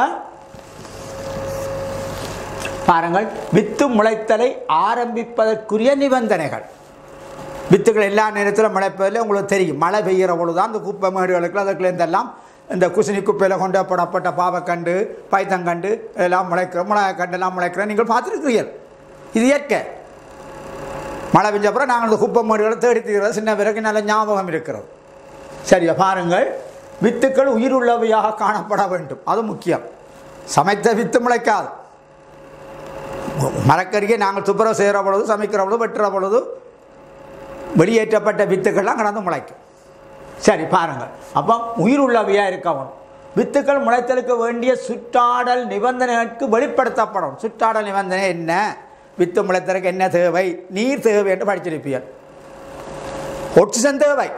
பாருங்கள் வித்து முளைத்தலை ஆரம்பிப்பதற்குரிய நிபந்தனைகள் வித்துகள் எல்லா நேரத்திலும் முளைப்பதில் உங்களுக்கு தெரியும் மழை பெய்கிற பொழுது தான் அந்த குப்பை மேடுகளுக்கு அதுக்குலேருந்தெல்லாம் இந்த குசினி குப்பையில் கொண்டு போடப்பட்ட பாவக்கண்டு பைத்தங்கண்டு எல்லாம் முளைக்கிற மிளகாக்கண்டு எல்லாம் முளைக்கிற நீங்கள் பார்த்துருக்கிறீர்கள் இது இயற்கை மழை பெஞ்ச அப்புறம் நாங்கள் இந்த குப்பை மேடுகளை தேடி தீர்றது சின்ன பிறகு நல்ல ஞாபகம் இருக்கிறது சரியா பாருங்கள் வித்துக்கள் உயிருள்ளவையாக காணப்பட வேண்டும் அது முக்கியம் சமைத்த வித்து முளைக்காது மரக்கறியை நாங்கள் துப்புரவு செய்கிற பொழுது சமைக்கிற பொழுது வெட்டுற பொழுது வெளியேற்றப்பட்ட வித்துக்கள்லாம் கடந்து முளைக்கும் சரி பாருங்கள் அப்போ உயிருள்ளவையாக இருக்கணும் வித்துக்கள் முளைத்தலுக்கு வேண்டிய சுற்றாடல் நிபந்தனைகளுக்கு வெளிப்படுத்தப்படும் சுற்றாடல் நிபந்தனை என்ன வித்து முளைத்தலுக்கு என்ன தேவை நீர் தேவை என்று படிச்சிருப்பீர்கள் ஒட்சிசன் தேவை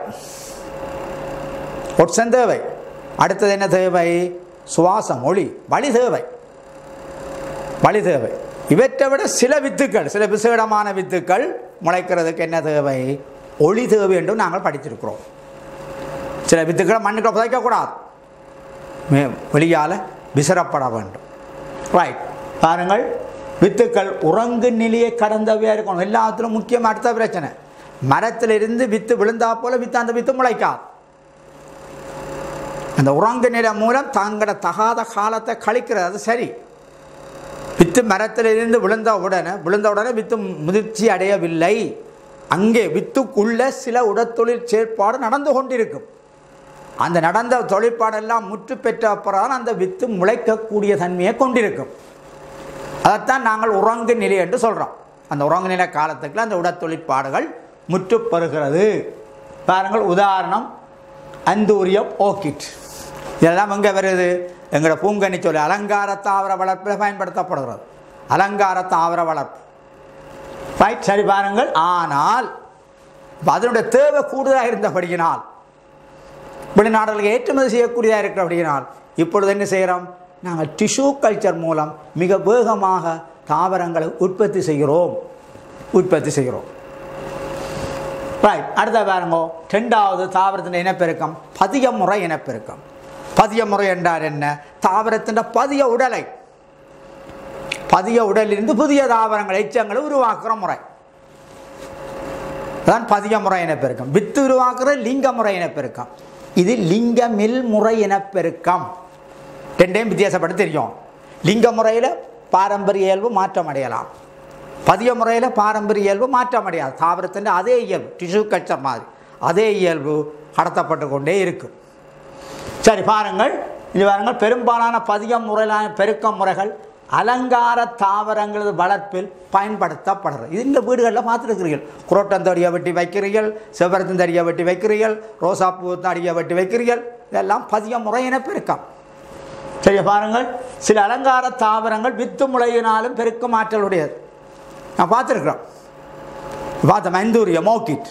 ஒட்சன் தேவை அடுத்தது என்ன தேவை சுவாசம் ஒளி வழி தேவை வழி தேவை இவற்றை விட சில வித்துக்கள் சில விசேடமான வித்துக்கள் முளைக்கிறதுக்கு என்ன தேவை ஒளி தேவை என்றும் நாங்கள் படித்திருக்கிறோம் சில வித்துக்களை மண்ணுக்குள்ள புதைக்கக்கூடாது மே வெளியால் விசிறப்பட வேண்டும் ரைட் பாருங்கள் வித்துக்கள் உறங்கு நிலையை கடந்தவையாக இருக்கணும் எல்லாத்திலும் முக்கியம் அடுத்த பிரச்சனை மரத்திலிருந்து வித்து விழுந்தா போல வித்து அந்த வித்து முளைக்காது அந்த உறங்கு நிலை மூலம் தங்களோட தகாத காலத்தை கழிக்கிறது அது சரி வித்து மரத்திலிருந்து விழுந்த உடனே விழுந்த உடனே வித்து முதிர்ச்சி அடையவில்லை அங்கே வித்துக்குள்ள சில உடற்தொழில் செயற்பாடு நடந்து கொண்டிருக்கும் அந்த நடந்த தொழிற்பாடெல்லாம் முற்று பெற்ற அப்புறம் அந்த வித்து முளைக்கக்கூடிய தன்மையை கொண்டிருக்கும் அதைத்தான் நாங்கள் உறங்கு நிலை என்று சொல்கிறோம் அந்த உறங்கு நிலை காலத்துக்குள்ள அந்த உடற்தொழிற்பாடுகள் முற்று பெறுகிறது பாருங்கள் உதாரணம் அந்தூரியம் ஓக்கிட் இதெல்லாம் எங்கே வருது எங்களோட பூங்கனி சொல்லி அலங்கார தாவர வளர்ப்பில் பயன்படுத்தப்படுகிறது அலங்கார தாவர வளர்ப்பு ரைட் சரி பாருங்கள் ஆனால் இப்ப அதனுடைய தேவை கூடுதலாக இருந்தபடியினால் வெளிநாடுகளுக்கு ஏற்றுமதி செய்யக்கூடியதாக இருக்கிறபடியினால் இப்பொழுது என்ன செய்கிறோம் நாங்கள் டிஷ்யூ கல்ச்சர் மூலம் மிக வேகமாக தாவரங்களை உற்பத்தி செய்கிறோம் உற்பத்தி செய்கிறோம் ரைட் அடுத்த பாருங்கோ ரெண்டாவது தாவரத்தின் இனப்பெருக்கம் பதிய முறை இனப்பெருக்கம் பதிய முறை என்றால் என்ன தாவரத்தின் பதிய உடலை பதிய உடலிலிருந்து புதிய தாவரங்கள் எச்சங்களை உருவாக்குற முறை அதான் பதிய முறை இனப்பெருக்கம் வித்து உருவாக்குற லிங்க முறை இனப்பெருக்கம் இது லிங்கமில் முறை இனப்பெருக்கம் ரெண்டையும் வித்தியாசப்பட்டு தெரியும் லிங்க முறையில் பாரம்பரிய இயல்பு மாற்றம் அடையலாம் பதிய முறையில் பாரம்பரிய இயல்பு மாற்றம் அடையாது தாவரத்தின் அதே இயல்பு டிஷ்யூ கல்ச்சர் மாதிரி அதே இயல்பு கடத்தப்பட்டு கொண்டே இருக்கும் சரி பாருங்கள் இது பாருங்கள் பெரும்பாலான பதிய முறையிலான பெருக்க முறைகள் அலங்கார தாவரங்களது வளர்ப்பில் பயன்படுத்தப்படுறது இது இந்த வீடுகளில் பார்த்துருக்கிறீர்கள் குரோட்டம் தடியை வெட்டி வைக்கிறீர்கள் சிவரத்தின் தடியை வெட்டி வைக்கிறீர்கள் ரோசாப்பூ தடியை வெட்டி வைக்கிறீர்கள் இதெல்லாம் பதிய முறையின பெருக்கம் சரியா பாருங்கள் சில அலங்கார தாவரங்கள் வித்து முளையினாலும் பெருக்கும் ஆற்றல் உடையது நான் பார்த்துருக்குறோம் பார்த்த மைந்தூரிய மோக்கிட்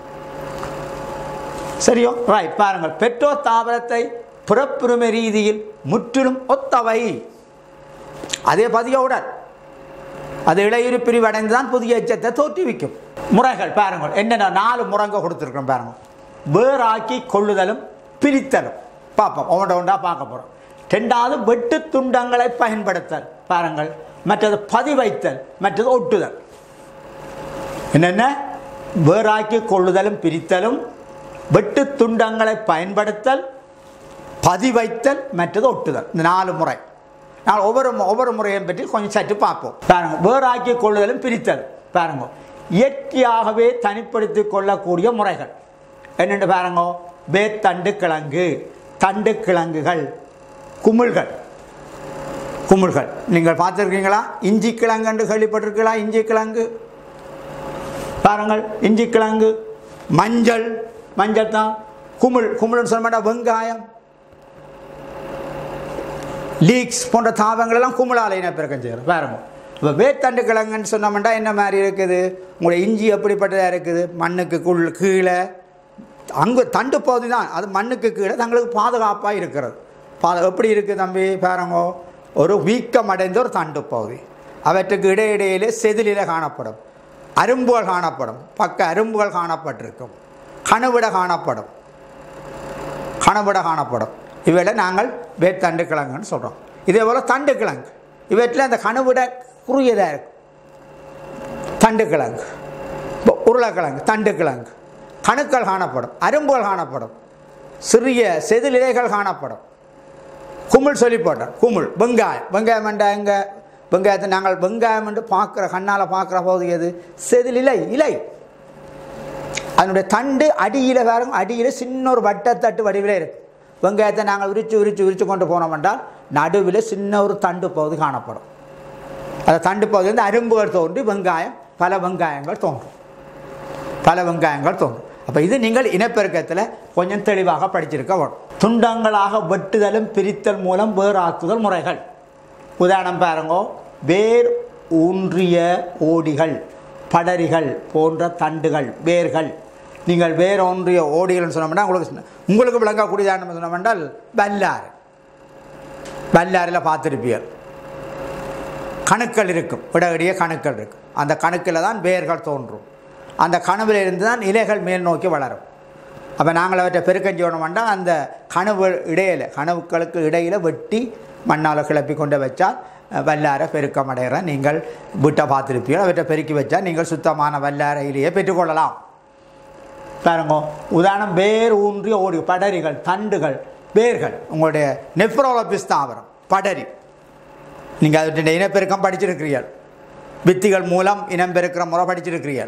சரியோ ரைட் பாருங்கள் பெற்றோர் தாவரத்தை பிறப்புரிமை ரீதியில் முற்றிலும் ஒத்தவை அதே பதிய உடல் அது இளையுறு பிரிவடைந்து தான் புதிய எச்சத்தை தோற்றுவிக்கும் முறைகள் பாருங்கள் என்னென்ன நாலு முறைங்க கொடுத்துருக்கோம் பாருங்கள் வேறாக்கி கொள்ளுதலும் பிரித்தலும் பார்ப்போம் ஒவ்வொன்றா ஒன்றா பார்க்க போகிறோம் ரெண்டாவது வெட்டு துண்டங்களை பயன்படுத்தல் பாருங்கள் மற்றது பதிவைத்தல் மற்றது ஒட்டுதல் என்னென்ன வேறாக்கி கொள்ளுதலும் பிரித்தலும் வெட்டு துண்டங்களை பயன்படுத்தல் பதிவைத்தல் மற்றது ஒட்டுதல் இந்த நாலு முறை நான் ஒவ்வொரு ஒவ்வொரு முறையும் பற்றி கொஞ்சம் சற்று பார்ப்போம் பாருங்க வேறாக்கி கொள்ளுதலும் பிரித்தல் பாருங்க இயற்கையாகவே தனிப்படுத்திக் கொள்ளக்கூடிய முறைகள் என்னென்னு பாருங்க வேத்தண்டு கிழங்கு தண்டு கிழங்குகள் குமிழ்கள் குமிழ்கள் நீங்கள் பார்த்துருக்கீங்களா இஞ்சி கிழங்கு என்று கேள்விப்பட்டிருக்கீங்களா இஞ்சி கிழங்கு பாருங்கள் இஞ்சி கிழங்கு மஞ்சள் மஞ்சள் தான் குமிழ் குமிழ்னு சொல்ல மாட்டா வெங்காயம் லீக்ஸ் போன்ற தாவங்கள் எல்லாம் குமிழால இனப்பெருக்கம் செய்கிறோம் பாருங்க இப்போ வேத்தண்டு கிழங்குன்னு சொன்னோம்னா என்ன மாதிரி இருக்குது உங்களுடைய இஞ்சி எப்படிப்பட்டதாக இருக்குது மண்ணுக்கு குள் கீழே அங்கே தண்டு பகுதி தான் அது மண்ணுக்கு கீழே தங்களுக்கு பாதுகாப்பாக இருக்கிறது பாது எப்படி இருக்குது தம்பி பாருங்கோ ஒரு வீக்கம் அடைந்த ஒரு தண்டு பகுதி அவற்றுக்கு இடையிடையிலே செதிலில் காணப்படும் அரும்புகள் காணப்படும் பக்க அரும்புகள் காணப்பட்டிருக்கும் கணுவிட காணப்படும் கணுவிட காணப்படும் இவையில் நாங்கள் வேத்தண்டு கிழங்குன்னு சொல்கிறோம் இதே போல் தண்டு கிழங்கு இவற்றில் அந்த கணுவிட குறுகியதாக இருக்கும் தண்டு கிழங்கு இப்போ உருளைக்கிழங்கு தண்டு கிழங்கு கணுக்கள் காணப்படும் அரும்புகள் காணப்படும் சிறிய செதிலிலைகள் காணப்படும் குமிழ் சொல்லி போட்டோம் குமிழ் வெங்காயம் வெங்காயம் என்ற எங்கே வெங்காயத்தை நாங்கள் வெங்காயம் என்று பார்க்குற கண்ணால் பார்க்குற போது எது செதில் இலை இலை அதனுடைய தண்டு அடியில் பாருங்க அடியில் சின்ன ஒரு வட்டத்தட்டு வடிவில் இருக்கு வெங்காயத்தை நாங்கள் விரித்து விரித்து விரித்து கொண்டு போனோம் என்றால் நடுவில் சின்ன ஒரு தண்டு பகுதி காணப்படும் அந்த தண்டு பகுதி வந்து அரும்புகள் தோன்றி வெங்காயம் பல வெங்காயங்கள் தோன்றும் பல வெங்காயங்கள் தோன்றும் அப்போ இது நீங்கள் இனப்பெருக்கத்தில் கொஞ்சம் தெளிவாக படிச்சிருக்க வேணும் துண்டங்களாக வெட்டுதலும் பிரித்தல் மூலம் வேறாக்குதல் முறைகள் உதாரணம் பாருங்க வேர் ஊன்றிய ஓடிகள் படரிகள் போன்ற தண்டுகள் வேர்கள் நீங்கள் வேர் ஒன்றிய ஓடிகள்னு சொன்னோம்னா உங்களுக்கு சொன்ன- உங்களுக்கு விளங்கக்கூடியதான சொன்னோம்னால் வல்லாறு வல்லாறில் பார்த்துருப்பீர்கள் கணுக்கள் இருக்கும் விடகடிய கணுக்கள் இருக்கும் அந்த கணுக்கில் தான் வேர்கள் தோன்றும் அந்த கணுவில் இருந்து தான் இலைகள் மேல் நோக்கி வளரும் அப்போ நாங்கள் அவற்றை பெருக்கம் செய்யணும்னா அந்த கனவு இடையில கனவுகளுக்கு இடையில வெட்டி மண்ணால் கிளப்பி கொண்டு வச்சால் அஹ், வல்லார பெருக்கம் அடைகிற நீங்கள் வீட்டை பார்த்துருப்பீர்கள் அவற்றை பெருக்கி வச்சால் நீங்கள் சுத்தமான வல்லார இலையை பெற்றுக்கொள்ளலாம் பாருங்க உதாரணம் வேர் ஊன்றி ஓடி படரிகள் தண்டுகள் வேர்கள் உங்களுடைய நெஃப்ரோலபிஸ் தாவரம் படரி நீங்கள் அதனுடைய இனப்பெருக்கம் படிச்சிருக்கிறீர்கள் வித்திகள் மூலம் இனம் பெருக்கிற முறை படிச்சிருக்கிறீர்கள்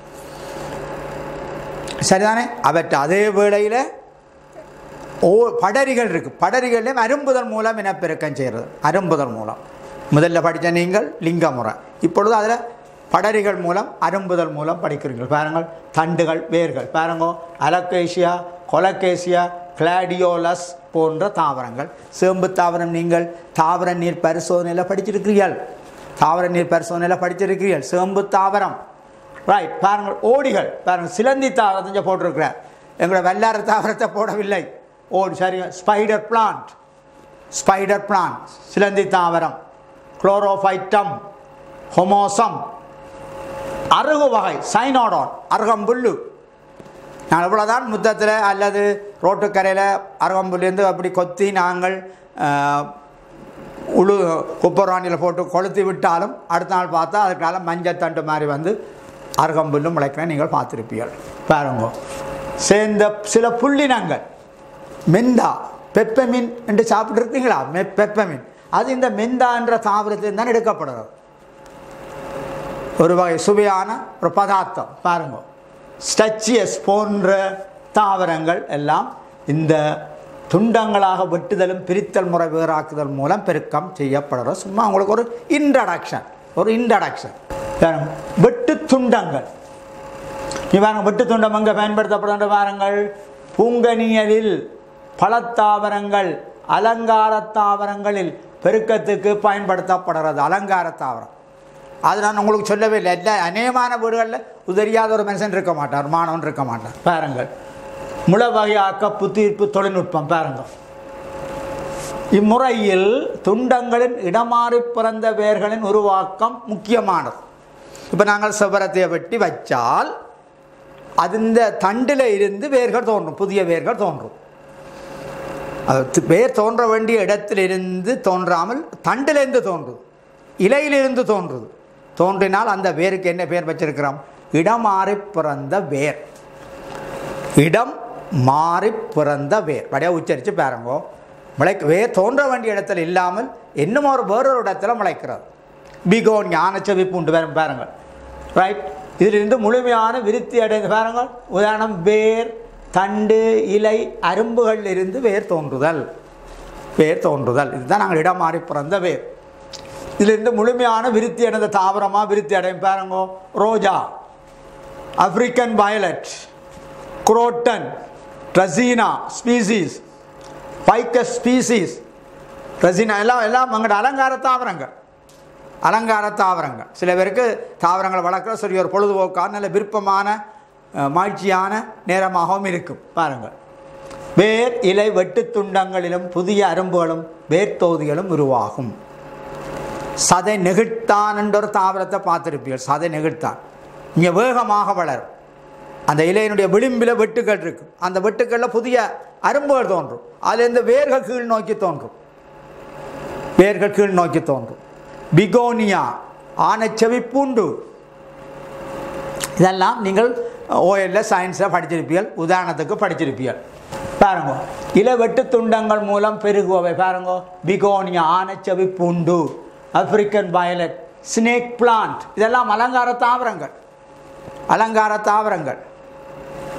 சரிதானே அவற்றை அதே வேளையில் ஓ படரிகள் இருக்குது படரிகள்லையும் அரும்புதல் மூலம் இனப்பெருக்கம் செய்கிறது அரும்புதல் மூலம் முதல்ல படித்த நீங்கள் லிங்க முறை இப்பொழுது அதில் படரிகள் மூலம் அரும்புதல் மூலம் படிக்கிறீர்கள் பாருங்கள் தண்டுகள் வேர்கள் பாருங்க அலக்கேசியா கொலக்கேசியா கிளாடியோலஸ் போன்ற தாவரங்கள் சேம்பு தாவரம் நீங்கள் தாவர நீர் பரிசோதனையில் படிச்சிருக்கிறீர்கள் தாவர நீர் பரிசோதனையில் படிச்சிருக்கிறீர்கள் சேம்பு தாவரம் ரைட் பாருங்கள் ஓடிகள் பாருங்கள் சிலந்தி தாவரத்தை இங்க போட்டிருக்கிறார் எங்களோட வெள்ளார தாவரத்தை போடவில்லை ஓடி சரி ஸ்பைடர் பிளான்ட் ஸ்பைடர் பிளான்ட் சிலந்தி தாவரம் குளோரோஃபைட்டம் ஹொமோசம் அருகு வகை சைனோடான் அருகம்புல்லு நாங்கள் இவ்வளோதான் முத்தத்தில் அல்லது ரோட்டுக்கரையில் அருகம்புல்லேருந்து அப்படி கொத்தி நாங்கள் ஆஹ், உழு குப்பராணியில் போட்டு கொளுத்தி விட்டாலும் அடுத்த நாள் பார்த்தா அதுக்கால மஞ்சள் தண்டு மாதிரி வந்து அருகம்புல்லும் முளைக்கிறேன் நீங்கள் பார்த்துருப்பீர்கள் பாருங்க சேர்ந்த சில புள்ளினங்கள் மெந்தா பெப்பமின் என்று சாப்பிட்ருக்கீங்களா மெ பெப்பமின் அது இந்த மெந்தா என்ற தாவரத்தில் தான் எடுக்கப்படுறது ஒரு வகை சுவையான ஒரு பதார்த்தம் பாருங்க ஸ்டச்சியஸ் போன்ற தாவரங்கள் எல்லாம் இந்த துண்டங்களாக வெட்டுதலும் பிரித்தல் முறை வேறாக்குதல் மூலம் பெருக்கம் செய்யப்படுற சும்மா உங்களுக்கு ஒரு இன்ட்ரடக்ஷன் ஒரு இன்ட்ரடக்ஷன் வெட்டு துண்டங்கள் நீ பாருங்க வெட்டு துண்டம் எங்கே பயன்படுத்தப்படுகின்ற பாருங்கள் பூங்கனியலில் பழத்தாவரங்கள் அலங்கார தாவரங்களில் பெருக்கத்துக்கு பயன்படுத்தப்படுறது அலங்கார தாவரம் அது நான் உங்களுக்கு சொல்லவே இல்லை எல்லா அநேகமான வீடுகளில் உதறியாத ஒரு மனுஷன் இருக்க மாட்டார் மாணவன் இருக்க மாட்டார் பாருங்கள் முள வகையாக்க புத்திர்ப்பு தொழில்நுட்பம் பாருங்கள் இம்முறையில் துண்டங்களின் இடமாறி பிறந்த வேர்களின் உருவாக்கம் முக்கியமானது இப்போ நாங்கள் செவரத்தை வெட்டி வச்சால் அது இந்த தண்டில் இருந்து வேர்கள் தோன்றும் புதிய வேர்கள் தோன்றும் அது தி- வேர் தோன்ற வேண்டிய இடத்திலிருந்து தோன்றாமல் தண்டிலிருந்து தோன்றுது இலையிலிருந்து தோன்றுது தோன்றினால் அந்த வேருக்கு என்ன பேர் வச்சிருக்கிறோம் இடம் மாறி பிறந்த வேர் இடம் மாறி பிறந்த வேர் வடையா உச்சரித்து பாருங்கோ முளை வேர் தோன்ற வேண்டிய இடத்துல இல்லாமல் இன்னும் ஒரு வேறொரு இடத்துல முளைக்கிறது பிகோ ஞானச்சவி பூண்டு வேறு பாருங்கள் ரைட் இதிலிருந்து முழுமையான விருத்தி அடைந்து பாருங்கள் உதாரணம் வேர் தண்டு இலை அரும்புகளில் இருந்து வேர் தோன்றுதல் வேர் தோன்றுதல் இதுதான் நாங்கள் இடம் மாறி பிறந்த வேர் இதிலிருந்து முழுமையான விருத்தி அடைந்த தாவரமாக விருத்தி அடையும் பாருங்க ரோஜா African violet croton dracaena species ficus species dracaena எல்லாம் எல்லாம் எங்களோட அலங்கார தாவரங்கள் அலங்கார தாவரங்கள் சில பேருக்கு தாவரங்களை வளர்க்குற சரி ஒரு பொழுதுபோக்கான நல்ல விருப்பமான அஹ், மகிழ்ச்சியான நேரமாகவும் இருக்கும் பாருங்கள் வேர் இலை வெட்டுத் துண்டங்களிலும் புதிய அரும்புகளும் வேர் தொகுதிகளும் உருவாகும் சதை நெகிழ்த்தான் என்ற ஒரு தாவரத்தை பார்த்துருப்பீர்கள் சதை நெகிழ்த்தான் இங்கே வேகமாக வளரும் அந்த இலையினுடைய விளிம்பில் வெட்டுக்கள் இருக்கும் அந்த வெட்டுக்களில் புதிய அரும்புகள் தோன்றும் அதுலேருந்து வேர்கள் கீழ் நோக்கி தோன்றும் வேர்கள் கீழ் நோக்கி தோன்றும் பிகோனியா ஆனச்செவி பூண்டு இதெல்லாம் நீங்கள் ஓஎல்ல சயின்ஸில் படிச்சிருப்பீர்கள் உதாரணத்துக்கு படிச்சிருப்பீர்கள் பாருங்க இலை வெட்டு துண்டங்கள் மூலம் பெருகுவை பாருங்க பிகோனியா ஆனச்செவி பூண்டு ஆப்பிரிக்கன் வயலட் ஸ்னேக் பிளான்ட் இதெல்லாம் அலங்கார தாவரங்கள் அலங்கார தாவரங்கள்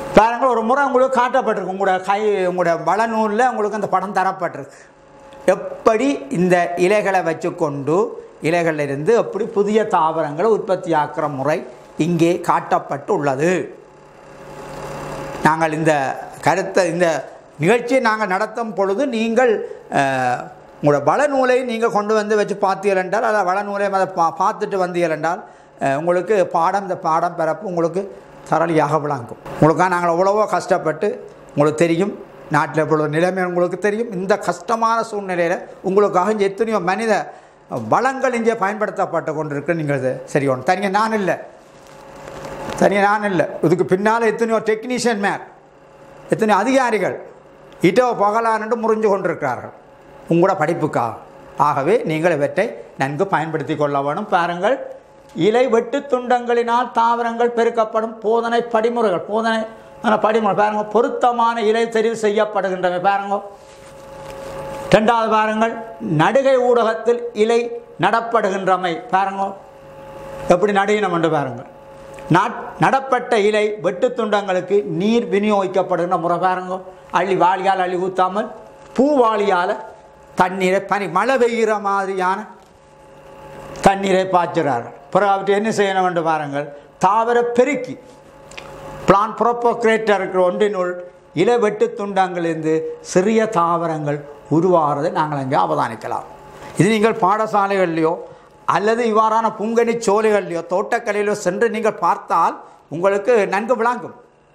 பாருங்க ஒரு முறை உங்களுக்கு காட்டப்பட்டிருக்கு உங்களோட கை உங்களோட வளநூலில் உங்களுக்கு அந்த படம் தரப்பட்டிருக்கு எப்படி இந்த இலைகளை வச்சுக்கொண்டு இலைகளில் இருந்து எப்படி புதிய தாவரங்களை உற்பத்தி ஆக்குற முறை இங்கே காட்டப்பட்டு உள்ளது நாங்கள் இந்த கருத்தை இந்த நிகழ்ச்சியை நாங்கள் நடத்தும் பொழுது நீங்கள் அஹ், உங்களோட வளநூலை நீங்கள் கொண்டு வந்து வச்சு பார்த்தீர்கள் என்றால் அல்ல வளநூலை அதை பா பார்த்துட்டு வந்தீர்கள் என்றால் அஹ், உங்களுக்கு பாடம் இந்த பாடம் பிறப்பு உங்களுக்கு சரளியாக விளங்கும் உங்களுக்காக நாங்கள் எவ்வளவோ கஷ்டப்பட்டு உங்களுக்கு தெரியும் நாட்டில் எவ்வளோ நிலைமை உங்களுக்கு தெரியும் இந்த கஷ்டமான சூழ்நிலையில் உங்களுக்காக இங்கே எத்தனையோ மனித வளங்கள் இங்கே பயன்படுத்தப்பட்டு கொண்டிருக்கு நீங்கள் இது சரி ஒன்று தனியாக நான் இல்லை தனியாக நான் இல்லை இதுக்கு பின்னால் எத்தனையோ டெக்னீஷியன் மேன் எத்தனை அதிகாரிகள் இதோ பகலானண்டு முறிஞ்சு கொண்டிருக்கிறார்கள் உங்களோட படிப்புக்காக ஆகவே நீங்கள் இவற்றை நன்கு பயன்படுத்தி கொள்ள வேணும் பாருங்கள் இலை வெட்டு துண்டங்களினால் தாவரங்கள் பெருக்கப்படும் போதனை படிமுறைகள் போதனை ஆன படிமுறை பாருங்க பொருத்தமான இலை தெரிவு செய்யப்படுகின்றன பாருங்க ரெண்டாவது பாருங்கள் நடுகை ஊடகத்தில் இலை நடப்படுகின்றமை பாருங்க எப்படி நடுகினம் என்று பாருங்கள் நாட் நடப்பட்ட இலை வெட்டு துண்டங்களுக்கு நீர் விநியோகிக்கப்படுகின்ற முறை பாருங்க அள்ளி வாளியால் அள்ளி ஊற்றாமல் பூவாளியால் தண்ணீரை பனி மழை பெய்கிற மாதிரியான தண்ணீரை பாய்ச்சுறார்கள் பிறகு அவற்றை என்ன செய்யணும் என்று பாருங்கள் தாவர பெருக்கி பிளான் ப்ரோப்போக்ரேட்டர் இருக்கிற ஒன்றினுள் இலை வெட்டு துண்டங்களிலிருந்து சிறிய தாவரங்கள் உருவாகிறதை நாங்கள் அங்கே அவதானிக்கலாம் இது நீங்கள் பாடசாலைகள்லையோ அல்லது இவ்வாறான பூங்கனி சோலைகள்லையோ தோட்டக்கலையிலோ சென்று நீங்கள் பார்த்தால் உங்களுக்கு நன்கு விளங்கும்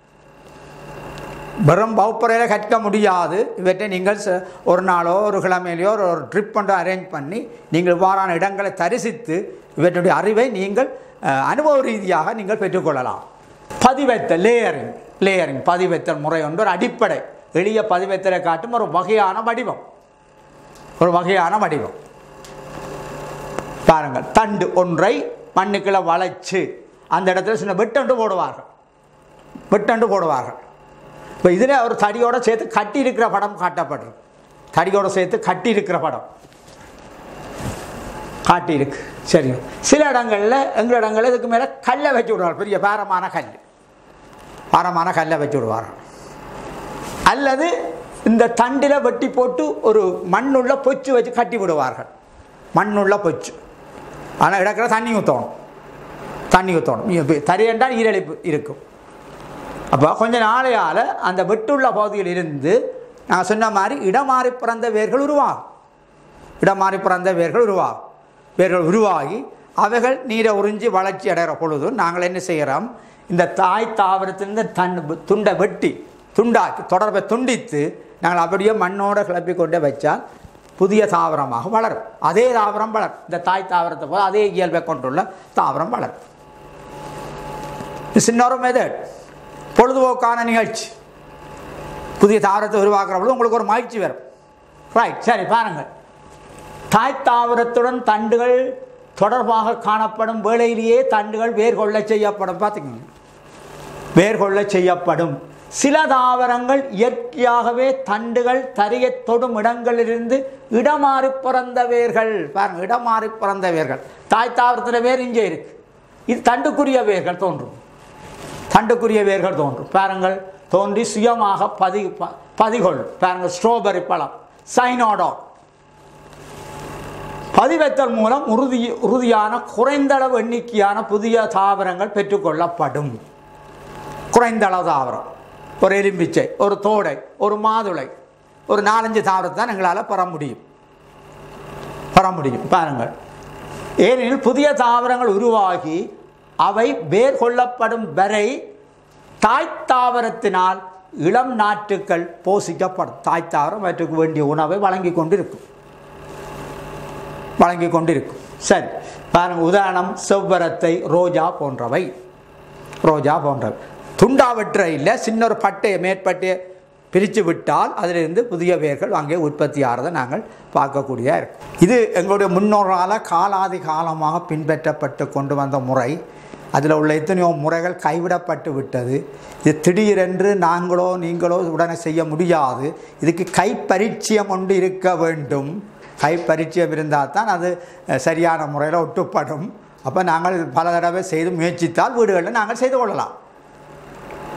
வெறும் வகுப்பறையில் கற்க முடியாது இவற்றை நீங்கள் ச- ஒரு நாளோ ஒரு கிழமையிலையோ ஒரு ஒரு ட்ரிப் ஒன்று அரேஞ்ச் பண்ணி நீங்கள் இவ்வாறான இடங்களை தரிசித்து இவற்றுடைய அறிவை நீங்கள் அஹ், அனுபவ ரீதியாக நீங்கள் பெற்றுக்கொள்ளலாம் பதிவைத்தல் லேயரிங் லேயரிங் பதிவைத்தல் முறை ஒன்று ஒரு அடிப்படை எளிய பதிவைத்தலை காட்டும் ஒரு வகையான வடிவம் ஒரு வகையான வடிவம் பாருங்கள் தண்டு ஒன்றை மண்ணுக்குள்ள வளைச்சு அந்த இடத்துல சின்ன வெட்டண்டு போடுவார்கள் வெட்டண்டு போடுவார்கள் இப்போ இதில் ஒரு தடியோட சேர்த்து கட்டி இருக்கிற படம் காட்டப்பட்டிருக்கு தடியோட சேர்த்து கட்டி இருக்கிற படம் காட்டியிருக்கு சரி சில இடங்களில் எங்கள் இடங்களில் இதுக்கு மேலே கல்லை வச்சு விடுவார்கள் பெரிய பாரமான கல் பாரமான கல்லை வச்சு விடுவார்கள் அல்லது இந்த தண்டில் வெட்டி போட்டு ஒரு மண்ணுள்ள பொச்சு வச்சு கட்டி விடுவார்கள் மண்ணுள்ள பொச்சு ஆனால் இடக்கிற தண்ணி ஊற்றணும் தண்ணி ஊற்றணும் இப்ப தறி என்றால் ஈரழிப்பு இருக்கும் அப்போ கொஞ்ச நாளையால் அந்த வெட்டுள்ள பகுதியில் இருந்து நான் சொன்ன மாதிரி இடமாறி பிறந்த வேர்கள் உருவாகும் இடமாறி பிறந்த வேர்கள் உருவாகும் வேர்கள் உருவாகி அவைகள் நீரை உறிஞ்சி வளர்ச்சி அடைகிற பொழுது நாங்கள் என்ன செய்கிறோம் இந்த தாய் தாவரத்திலிருந்து தன் துண்டை வெட்டி துண்டாக்கி தொடர்பை துண்டித்து நாங்கள் அப்படியே மண்ணோட கிளப்பி கொண்டே வச்சால் புதிய தாவரமாக வளரும் அதே தாவரம் வளரும் இந்த தாய் தாவரத்தை போல அதே இயல்பை கொண்டுள்ள தாவரம் வளரும் இது சின்ன ஒரு மெதட் பொழுதுபோக்கான நிகழ்ச்சி புதிய தாவரத்தை உருவாக்குற பொழுது உங்களுக்கு ஒரு மகிழ்ச்சி வரும் ரைட் சரி பாருங்கள் தாய் தாவரத்துடன் தண்டுகள் தொடர்பாக காணப்படும் வேளையிலேயே தண்டுகள் வேர் கொள்ள செய்யப்படும் பார்த்துக்கோங்க வேர் கொள்ள செய்யப்படும் சில தாவரங்கள் இயற்கையாகவே தண்டுகள் தரையை தொடும் இடங்களிலிருந்து இடமாறி பிறந்த வேர்கள் பாருங்க இடமாறி பிறந்த வேர்கள் தாய் தாவரத்தில் வேர் இங்கே இருக்கு இது தண்டுக்குரிய வேர்கள் தோன்றும் தண்டுக்குரிய வேர்கள் தோன்றும் பாருங்கள் தோன்றி சுயமாக பதி ப- பதிகொள்ளும் பாருங்கள் ஸ்ட்ராபெரி பழம் சைனோடோ பதிவைத்தல் மூலம் உறுதி உறுதியான குறைந்தளவு எண்ணிக்கையான புதிய தாவரங்கள் பெற்றுக்கொள்ளப்படும் குறைந்தளவு தாவரம் ஒரு எலும்பிச்சை ஒரு தோடை ஒரு மாதுளை ஒரு நாலஞ்சு தாவரத்தை தான் எங்களால் பெற முடியும் பெற முடியும் பாருங்கள் ஏனெனில் புதிய தாவரங்கள் உருவாகி அவை வேர் கொள்ளப்படும் வரை தாய் தாவரத்தினால் இளம் நாற்றுக்கள் போஷிக்கப்படும் தாய் தாவரம் அவற்றுக்கு வேண்டிய உணவை வழங்கி கொண்டிருக்கும் வழங்கி கொண்டிருக்கும் சரி பாருங்க உதாரணம் செவ்வரத்தை ரோஜா போன்றவை ரோஜா போன்றவை துண்டாவற்ற இல்லை சின்ன ஒரு பட்டையை மேற்பட்டையை பிரித்து விட்டால் அதிலிருந்து புதிய வேர்கள் அங்கே உற்பத்தி ஆகிறதை நாங்கள் பார்க்கக்கூடியதாக இருக்கும் இது எங்களுடைய முன்னோரால் காலாதி காலமாக பின்பற்றப்பட்டு கொண்டு வந்த முறை அதில் உள்ள எத்தனையோ முறைகள் கைவிடப்பட்டு விட்டது இது திடீரென்று நாங்களோ நீங்களோ உடனே செய்ய முடியாது இதுக்கு கைப்பரிச்சயம் ஒன்று இருக்க வேண்டும் கைப்பரிச்சயம் இருந்தால் தான் அது அஹ், சரியான முறையில் ஒட்டுப்படும் அப்போ நாங்கள் பல தடவை செய்து முயற்சித்தால் வீடுகளில் நாங்கள் செய்து கொள்ளலாம்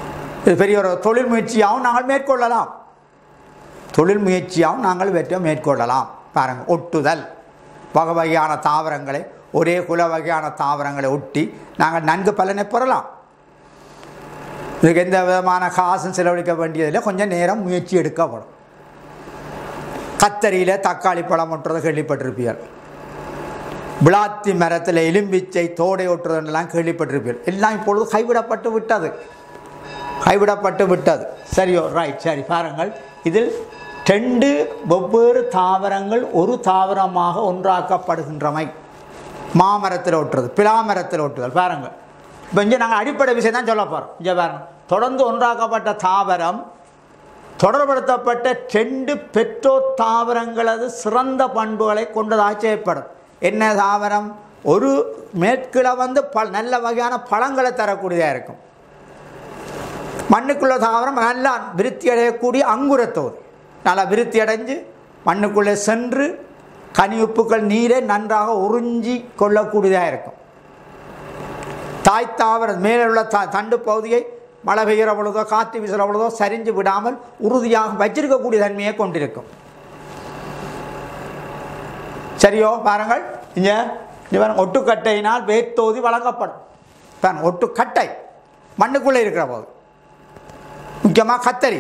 இது பெரிய ஒரு தொழில் முயற்சியாகவும் நாங்கள் மேற்கொள்ளலாம் தொழில் முயற்சியாகவும் நாங்கள் வெற்றி மேற்கொள்ளலாம் பாருங்கள் ஒட்டுதல் வகை வகையான தாவரங்களை ஒரே குல வகையான தாவரங்களை ஒட்டி நாங்கள் நன்கு பலனை பெறலாம் இதுக்கு எந்த விதமான காசும் செலவழிக்க வேண்டியதில்லை கொஞ்சம் நேரம் முயற்சி எடுக்கப்படும் கத்தரியில் தக்காளி பழம் ஒட்டுறதை கேள்விப்பட்டிருப்பீர்கள் விளாத்தி மரத்தில் எலும்பிச்சை தோடை ஒட்டுறதெல்லாம் கேள்விப்பட்டிருப்பீர்கள் எல்லாம் இப்பொழுது கைவிடப்பட்டு விட்டது கைவிடப்பட்டு விட்டது சரியோ ரைட் சரி பாருங்கள் இதில் ரெண்டு வெவ்வேறு தாவரங்கள் ஒரு தாவரமாக ஒன்றாக்கப்படுகின்றமை மாமரத்தில் ஒட்டுறது பிலாமரத்தில் ஒட்டுதல் பாருங்கள் இப்போ இங்கே நாங்கள் அடிப்படை விஷயம் தான் சொல்ல போகிறோம் இங்கே பாருங்க தொடர்ந்து ஒன்றாக்கப்பட்ட தாவரம் தொடர்படுத்தப்பட்ட ரெண்டு பெற்றோர் தாவரங்களது சிறந்த பண்புகளை கொண்டதாக செய்யப்படும் என்ன தாவரம் ஒரு மேற்கில வந்து ப நல்ல வகையான பழங்களை தரக்கூடியதாக இருக்கும் மண்ணுக்குள்ள தாவரம் நல்லா விருத்தி அடையக்கூடிய அங்குரத்தோடு நல்லா விருத்தி அடைஞ்சு மண்ணுக்குள்ளே சென்று கனி உப்புக்கள் நீரை நன்றாக உறிஞ்சி கொள்ளக்கூடியதாக இருக்கும் தாய் தாவரம் மேலே உள்ள த தண்டு பகுதியை மழை பெய்கிற பொழுதோ காற்று வீசுகிற பொழுதோ சரிஞ்சு விடாமல் உறுதியாக வச்சிருக்கக்கூடிய தன்மையை கொண்டிருக்கும் சரியோ பாருங்கள் இங்கே இங்கே பாருங்க ஒட்டுக்கட்டையினால் வேத்தோதி வழங்கப்படும் பாருங்க ஒட்டுக்கட்டை மண்ணுக்குள்ளே இருக்கிற போது முக்கியமாக கத்தரி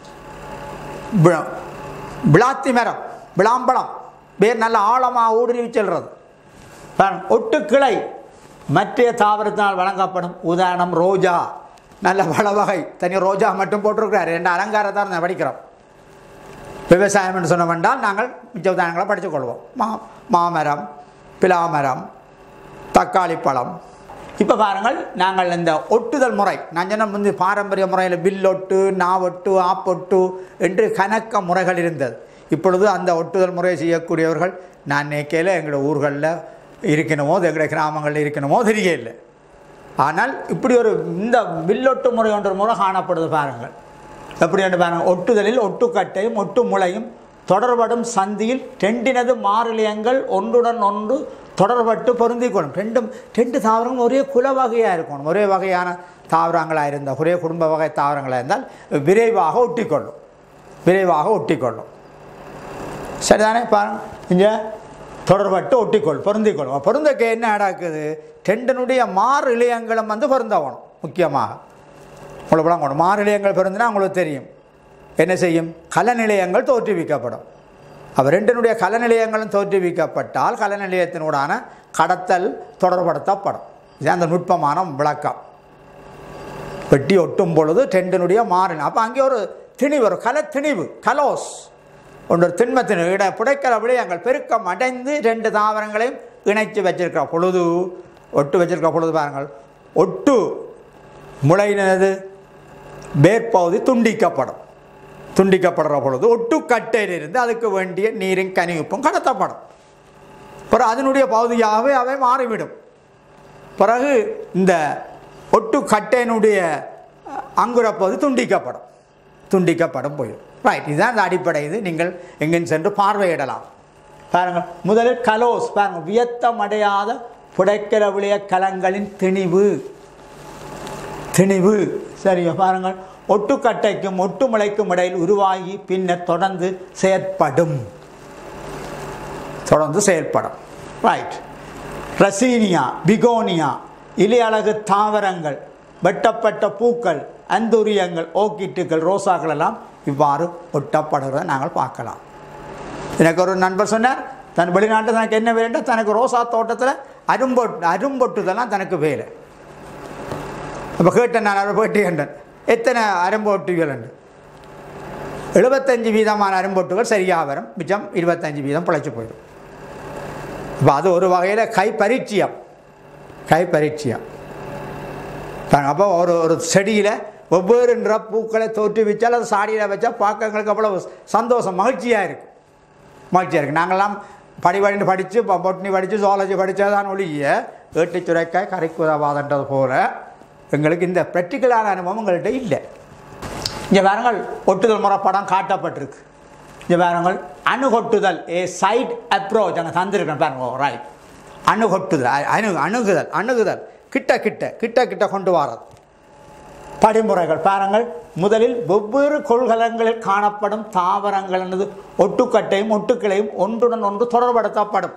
வி- விளாத்தி மரம் விளாம்பழம் வேர் நல்ல ஆழமாக ஊடுருவி செல்றது பாருங்க ஒட்டுக்கிளை மற்ற தாவரத்தினால் வழங்கப்படும் உதாரணம் ரோஜா நல்ல பல வகை தனி ரோஜா மட்டும் போட்டிருக்கிறார் ரெண்டு அலங்காரத்தான் நான் படிக்கிறோம் விவசாயம் என்று சொன்னவென்றால் நாங்கள் மிச்ச உதாரணங்களை படித்துக்கொள்வோம் மா மாமரம் பிலாமரம் தக்காளி பழம் இப்போ பாருங்கள் நாங்கள் இந்த ஒட்டுதல் முறை நான் சொன்ன முந்தி பாரம்பரிய முறையில் வில்லொட்டு நாவொட்டு ஆப்பொட்டு என்று கணக்க முறைகள் இருந்தது இப்பொழுது அந்த ஒட்டுதல் முறையை செய்யக்கூடியவர்கள் நான் நினைக்கையில் எங்களோட ஊர்களில் இருக்கணுமோ எங்களுடைய கிராமங்களில் இருக்கணுமோ தெரியல ஆனால் இப்படி ஒரு இந்த வில்லொட்டு முறை ஒன்ற முறை காணப்படுது பாருங்கள் எப்படி என்று பாருங்கள் ஒட்டுதலில் ஒட்டுக்கட்டையும் ஒட்டு முளையும் தொடர்படும் சந்தியில் ரெண்டினது மாறிலியங்கள் ஒன்றுடன் ஒன்று தொடர்பட்டு பொருந்திக் கொள்ளும் ரெண்டும் ரெண்டு தாவரங்களும் ஒரே குல வகையாக இருக்கணும் ஒரே வகையான தாவரங்களாக இருந்தால் ஒரே குடும்ப வகை தாவரங்களாக இருந்தால் விரைவாக ஒட்டிக்கொள்ளும் விரைவாக ஒட்டிக்கொள்ளும் சரிதானே பாருங்க இங்கே தொடர்பட்டு ஒட்டிக்கொள் பொருந்திக்கொள்ளும் பொருந்தக்கு என்ன ஆடாக்குது டெண்டனுடைய மாறு இளையங்களும் வந்து பொருந்தவணும் முக்கியமாக உங்களுக்கு விளங்கணும் மாறு இளையங்கள் பொருந்தினா உங்களுக்கு தெரியும் என்ன செய்யும் கலநிலையங்கள் தோற்றுவிக்கப்படும் அப்போ ரெண்டினுடைய கலநிலையங்களும் தோற்றுவிக்கப்பட்டால் கலநிலையத்தினூடான கடத்தல் தொடர்படுத்தப்படும் இது அந்த நுட்பமான விளக்கம் வெட்டி ஒட்டும் பொழுது டெண்டனுடைய மாறின அப்போ அங்கே ஒரு திணிவு ஒரு கல திணிவு கலோஸ் ஒன்று திண்மத்தின் இட புடைக்கல விடயங்கள் பெருக்கம் அடைந்து ரெண்டு தாவரங்களையும் இணைத்து வச்சிருக்கிற பொழுது ஒட்டு வச்சிருக்கிற பொழுது பாருங்கள் ஒட்டு முளையினது வேர்ப்பகுதி துண்டிக்கப்படும் துண்டிக்கப்படுற பொழுது ஒட்டுக்கட்டையிலிருந்து அதுக்கு வேண்டிய நீரின் கனிவுப்பும் கடத்தப்படும் பிறகு அதனுடைய பகுதியாகவே அவை மாறிவிடும் பிறகு இந்த ஒட்டுக்கட்டையினுடைய அங்குரப்பகுதி துண்டிக்கப்படும் துண்டிக்கப்படும் போயிடும் ரைட் இதுதான் இந்த அடிப்படை இது நீங்கள் எங்கேயும் சென்று பார்வையிடலாம் பாருங்கள் முதலில் கலோஸ் பாருங்கள் வியத்தமடையாத புடைக்கிற விளைய கலங்களின் திணிவு திணிவு சரியா பாருங்கள் ஒட்டுக்கட்டைக்கும் ஒட்டு முளைக்கும் இடையில் உருவாகி பின்னர் தொடர்ந்து செயற்படும் தொடர்ந்து செயல்படும் ரைட் ரசீனியா பிகோனியா இலையழகு தாவரங்கள் வெட்டப்பட்ட பூக்கள் அந்துரியங்கள் ஓக்கிட்டுகள் ரோசாக்கள் எல்லாம் இவ்வாறு ஒட்டப்படுறதை நாங்கள் பார்க்கலாம் எனக்கு ஒரு நண்பர் சொன்னார் தன் வெளிநாட்டில் தனக்கு என்ன வேலை தனக்கு ரோசா தோட்டத்தில் அரும்பொட்டு அரும்பொட்டுதெல்லாம் தனக்கு வேலை அப்போ கேட்டேன் நான் அவரை போயிட்டு கேட்டேன் எத்தனை அரும்பொட்டுகள் உண்டு எழுபத்தஞ்சு வீதமான அரும்பொட்டுகள் சரியாக வரும் மிச்சம் இருபத்தஞ்சு வீதம் பிழைச்சி போயிடும் இப்போ அது ஒரு வகையில் கை பரிச்சயம் கை பரிச்சயம் அப்போ ஒரு ஒரு செடியில் வெவ்வேறு நிற பூக்களை தோற்றுவிச்சால் அது சாடியில் வச்சா பார்க்க எங்களுக்கு அவ்வளோ சந்தோஷம் மகிழ்ச்சியாக இருக்கும் மகிழ்ச்சியாக இருக்குது நாங்கள்லாம் படிவடின்னு படித்து பொட்னி படித்து ஜுவாலஜி படித்ததான் ஒழிய ஏட்டு சுரைக்காய் கரைக்கு உதவாதன்றது போல எங்களுக்கு இந்த ப்ராக்டிக்கலான அனுபவம் எங்கள்கிட்ட இல்லை இங்கே பாருங்கள் ஒட்டுதல் முறை படம் காட்டப்பட்டிருக்கு இங்கே பாருங்கள் அணுகொட்டுதல் ஏ சைட் அப்ரோச் அங்கே தந்திருக்கேன் பாருங்க ரைட் அணுகொட்டுதல் அ- அணு அணுகுதல் அணுகுதல் கிட்ட கிட்ட கிட்ட கிட்ட கொண்டு வரது படிமுறைகள் பாருங்கள் முதலில் வெவ்வேறு கொள்கலங்களில் காணப்படும் தாவரங்கள் என்பது ஒட்டுக்கட்டையும் ஒட்டுக்கிளையும் ஒன்றுடன் ஒன்று தொடர்படுத்தப்படும்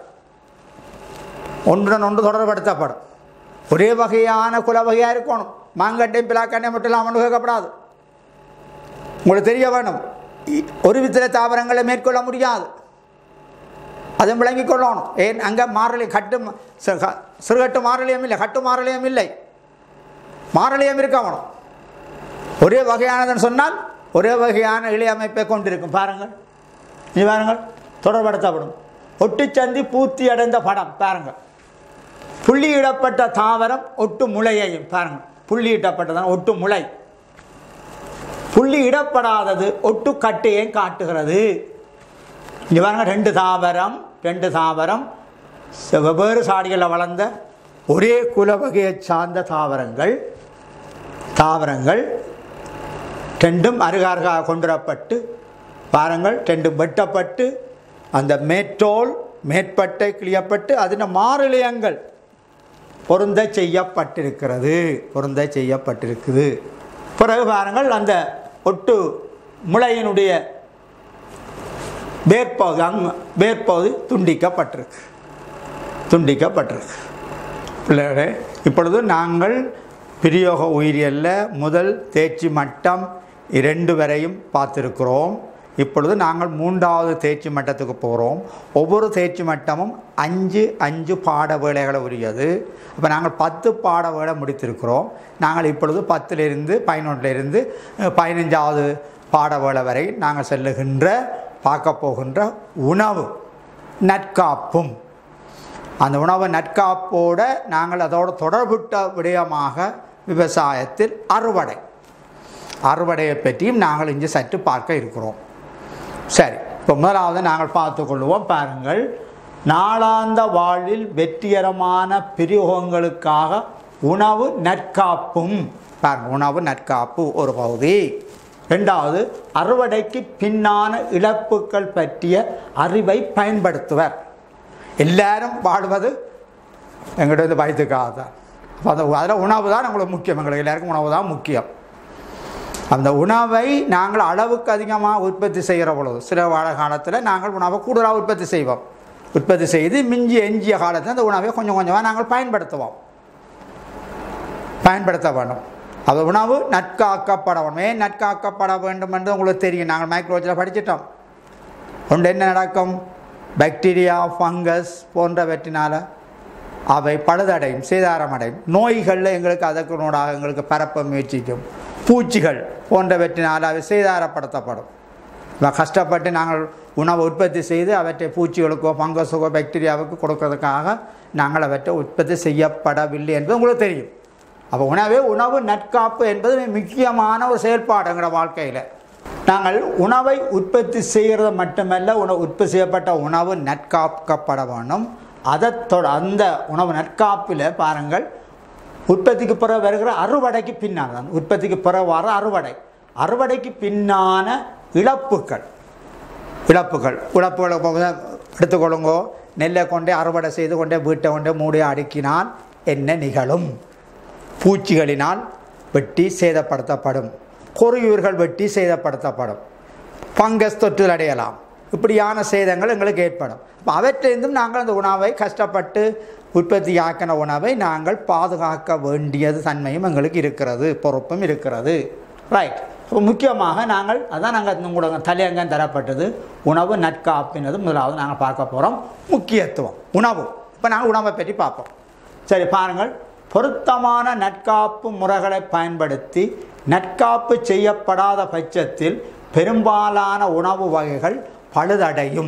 ஒன்றுடன் ஒன்று தொடர்படுத்தப்படும் ஒரே வகையான குல வகையாக இருக்கணும் மாங்கட்டையும் பிளாக்கட்டையும் மட்டும் இல்லாமல் கேட்கப்படாது உங்களுக்கு தெரிய வேணும் இ- ஒரு வித்தில தாவரங்களை மேற்கொள்ள முடியாது அதுவும் விளங்கிக் கொள்ளணும் ஏன் அங்கே மாரளி கட்டு ம- ச- க- சிறுகட்டு மாரளியம் இல்லை கட்டு மாரளியம் இல்லை மாரளியம் இருக்கணும் ஒரே வகையானதுன்னு சொன்னால் ஒரே வகையான இலை அமைப்பை கொண்டிருக்கும் பாருங்கள் நீ பாருங்கள் தொடர்படுத்தப்படும் ஒட்டுச்சந்தி பூர்த்தி அடைந்த படம் பாருங்கள் புள்ளியிடப்பட்ட தாவரம் ஒட்டு முளையையும் பாருங்கள் புள்ளியிடப்பட்டதான் ஒட்டு முளை புள்ளி இடப்படாதது ஒட்டு கட்டையை காட்டுகிறது இங்க பாருங்க ரெண்டு தாவரம் ரெண்டு தாவரம் ச- வெவ்வேறு சாடிகளில் வளர்ந்த ஒரே குல வகையைச் சார்ந்த தாவரங்கள் தாவரங்கள் ரெண்டும் அருகாருகாக கொண்டுவரப்பட்டு பாருங்கள் ரெண்டும் வெட்டப்பட்டு அந்த மேற்றோல் மேற்பட்டை கிளியப்பட்டு அதில் மாறிலியங்கள் பொருந்த செய்யப்பட்டிருக்கிறது பொருந்த செய்யப்பட்டிருக்குது பிறகு பாருங்கள் அந்த ஒட்டு முளையினுடைய வேர்ப்பகுதி அங் வேர்ப்பகுதி துண்டிக்கப்பட்டிருக்கு துண்டிக்கப்பட்டிருக்கு பிள்ளைகளே இப்பொழுது நாங்கள் பிரயோக உயிரியலில் முதல் தேர்ச்சி மட்டம் இரண்டு வரையும் பார்த்திருக்கிறோம் இப்பொழுது நாங்கள் மூன்றாவது தேர்ச்சி மட்டத்துக்கு போகிறோம் ஒவ்வொரு தேர்ச்சி மட்டமும் அஞ்சு அஞ்சு பாட வேலைகளை உரியது அப்போ நாங்கள் பத்து பாட வேலை முடித்திருக்கிறோம் நாங்கள் இப்பொழுது பத்திலிருந்து பதினொன்றிலிருந்து அஹ், பதினஞ்சாவது பாட வேலை வரை நாங்கள் செல்லுகின்ற பார்க்க போகின்ற உணவு நற்காப்பும் அந்த உணவு நற்காப்போட நாங்கள் அதோடு தொடர்புட்ட விடயமாக விவசாயத்தில் அறுவடை அறுவடையை பற்றியும் நாங்கள் இங்கே சற்று பார்க்க இருக்கிறோம் சரி இப்போ முதலாவது நாங்கள் பார்த்துக்கொள்வோம் பாருங்கள் நாளாந்த வாழ்வில் வெற்றிகரமான பிரயோகங்களுக்காக உணவு நற்காப்பும் பாருங்க உணவு நற்காப்பு ஒரு பகுதி ரெண்டாவது அறுவடைக்கு பின்னான இழப்புகள் பற்றிய அறிவை பயன்படுத்துவர் எல்லாரும் வாழ்வது எங்கிட்ட வந்து பயத்துக்காக தான் அப்போ அந்த அதில் உணவு தான் எங்களுக்கு முக்கியம் எங்களுக்கு எல்லாருக்கும் உணவு தான் முக்கியம் அந்த உணவை நாங்கள் அளவுக்கு அதிகமாக உற்பத்தி செய்கிற பொழுது சில வாழ காலத்தில் நாங்கள் உணவை கூடுதலாக உற்பத்தி செய்வோம் உற்பத்தி செய்து மிஞ்சி எஞ்சிய காலத்தில் அந்த உணவை கொஞ்சம் கொஞ்சமாக நாங்கள் பயன்படுத்துவோம் பயன்படுத்த வேண்டும் அந்த உணவு நட்காக்கப்பட வேண்டும் ஏன் நட்காக்கப்பட வேண்டும் என்று உங்களுக்கு தெரியும் நாங்கள் மைக்ரோஜில் படிச்சிட்டோம் ஒன்று என்ன நடக்கும் பாக்டீரியா ஃபங்கஸ் போன்றவற்றினால் அவை பழுதடையும் சேதாரமடையும் நோய்களில் எங்களுக்கு அதற்குனோடாக எங்களுக்கு பரப்ப முயற்சிக்கும் பூச்சிகள் போன்றவற்றினால் அவை சேதாரப்படுத்தப்படும் இப்ப கஷ்டப்பட்டு நாங்கள் உணவை உற்பத்தி செய்து அவற்றை பூச்சிகளுக்கோ ஃபங்கஸுக்கோ பாக்டீரியாவுக்கு கொடுக்கறதுக்காக நாங்கள் அவற்றை உற்பத்தி செய்யப்படவில்லை என்பது உங்களுக்கு தெரியும் அப்போ உணவே உணவு நற்காப்பு என்பது மிக முக்கியமான ஒரு செயல்பாடு எங்களோட வாழ்க்கையில் நாங்கள் உணவை உற்பத்தி செய்கிறது மட்டுமல்ல உணவு உற்பத்தி செய்யப்பட்ட உணவு நற்காக்கப்பட வேண்டும் அதை தொட அந்த உணவு நற்காப்பில் பாருங்கள் உற்பத்திக்கு பிறகு வருகிற அறுவடைக்கு பின்னால் தான் உற்பத்திக்கு பிறகு வர அறுவடை அறுவடைக்கு பின்னான இழப்புகள் இழப்புகள் இழப்புகளை போக எடுத்துக்கொள்ளுங்கோ நெல்லை கொண்டே அறுவடை செய்து கொண்டே வீட்டை கொண்டே மூடி அடுக்கினால் என்ன நிகழும் பூச்சிகளினால் வெட்டி சேதப்படுத்தப்படும் கொறியூர்கள் வெட்டி சேதப்படுத்தப்படும் பங்கஸ் தொற்றில் அடையலாம் இப்படியான சேதங்கள் எங்களுக்கு ஏற்படும் அப்போ அவற்றிலிருந்தும் நாங்கள் அந்த உணவை கஷ்டப்பட்டு உற்பத்தி ஆக்கின உணவை நாங்கள் பாதுகாக்க வேண்டியது தன்மையும் எங்களுக்கு இருக்கிறது பொறுப்பும் இருக்கிறது ரைட் இப்போ முக்கியமாக நாங்கள் அதான் நாங்கள் உங்களோட தலையங்கம் தரப்பட்டது உணவு நற்காப்பினது முதலாவது நாங்கள் பார்க்க போகிறோம் முக்கியத்துவம் உணவு இப்போ நாங்கள் உணவை பற்றி பார்ப்போம் சரி பாருங்கள் பொருத்தமான நட்காப்பு முறைகளை பயன்படுத்தி நட்காப்பு செய்யப்படாத பட்சத்தில் பெரும்பாலான உணவு வகைகள் பழுதடையும்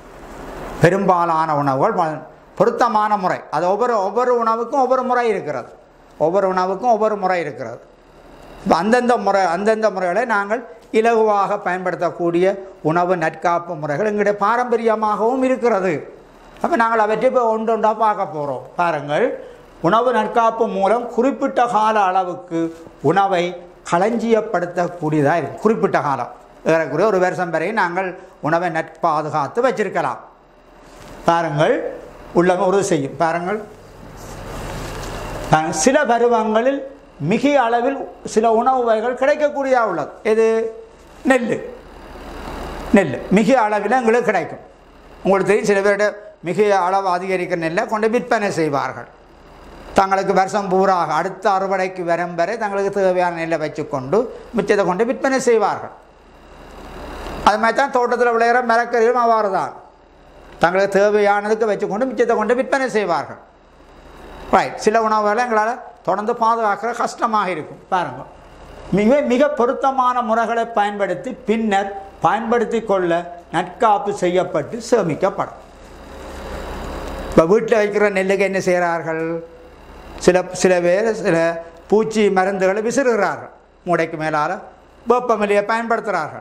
பெரும்பாலான உணவுகள் ப- பொருத்தமான முறை அது ஒவ்வொரு ஒவ்வொரு உணவுக்கும் ஒவ்வொரு முறை இருக்கிறது ஒவ்வொரு உணவுக்கும் ஒவ்வொரு முறை இருக்கிறது இப்ப அந்தந்த முறை அந்தந்த முறைகளை நாங்கள் இலகுவாக பயன்படுத்தக்கூடிய உணவு நற்காப்பு முறைகள் எங்களுடைய பாரம்பரியமாகவும் இருக்கிறது அப்போ நாங்கள் அவற்றை இப்போ ஒன்று ஒன்றா பார்க்க போகிறோம் பாருங்கள் உணவு நற்காப்பு மூலம் குறிப்பிட்ட கால அளவுக்கு உணவை களஞ்சியப்படுத்தக்கூடியதாக இருக்கும் குறிப்பிட்ட காலம் ஏறக்குறைய ஒரு வருஷம் வரை நாங்கள் உணவை நட்பாதுகாத்து வச்சிருக்கலாம் பாருங்கள் உள்ளவங்க உறுதி செய்யும் பாருங்கள் பாருங்கள், சில பருவங்களில் மிக அளவில் சில உணவு வகைகள் கிடைக்கக்கூடியதாக உள்ளது எது நெல் நெல் மிக அளவில் எங்களுக்கு கிடைக்கும் உங்களுக்கு தெரியும் சில பேருடைய மிக அளவு அதிகரிக்கிற நெல்லை கொண்டு விற்பனை செய்வார்கள் தங்களுக்கு வருஷம் பூராக அடுத்த அறுவடைக்கு வரும் வரை தங்களுக்கு தேவையான நெல்லை வச்சுக்கொண்டு மிச்சத்தை கொண்டு விற்பனை செய்வார்கள் அது மாதிரி தான் தோட்டத்தில் விளையிற மரக்கறிகளும் அவ்வாறு தான் தங்களுக்கு தேவையானதுக்கு வச்சுக்கொண்டு மிச்சத்தை கொண்டு விற்பனை செய்வார்கள் ரைட் சில உணவுகளை எங்களால் தொடர்ந்து பாதுகாக்கிற கஷ்டமாக இருக்கும் பாருங்க மிக மிக பொருத்தமான முறைகளை பயன்படுத்தி பின்னர் பயன்படுத்தி கொள்ள நட்காப்பு செய்யப்பட்டு சேமிக்கப்படும் இப்போ வீட்டில் வைக்கிற நெல்லுக்கு என்ன செய்கிறார்கள் சில சில பேர் சில பூச்சி மருந்துகளை விசிறுகிறார்கள் மூடைக்கு மேலால் வேப்பமல்லியை பயன்படுத்துகிறார்கள்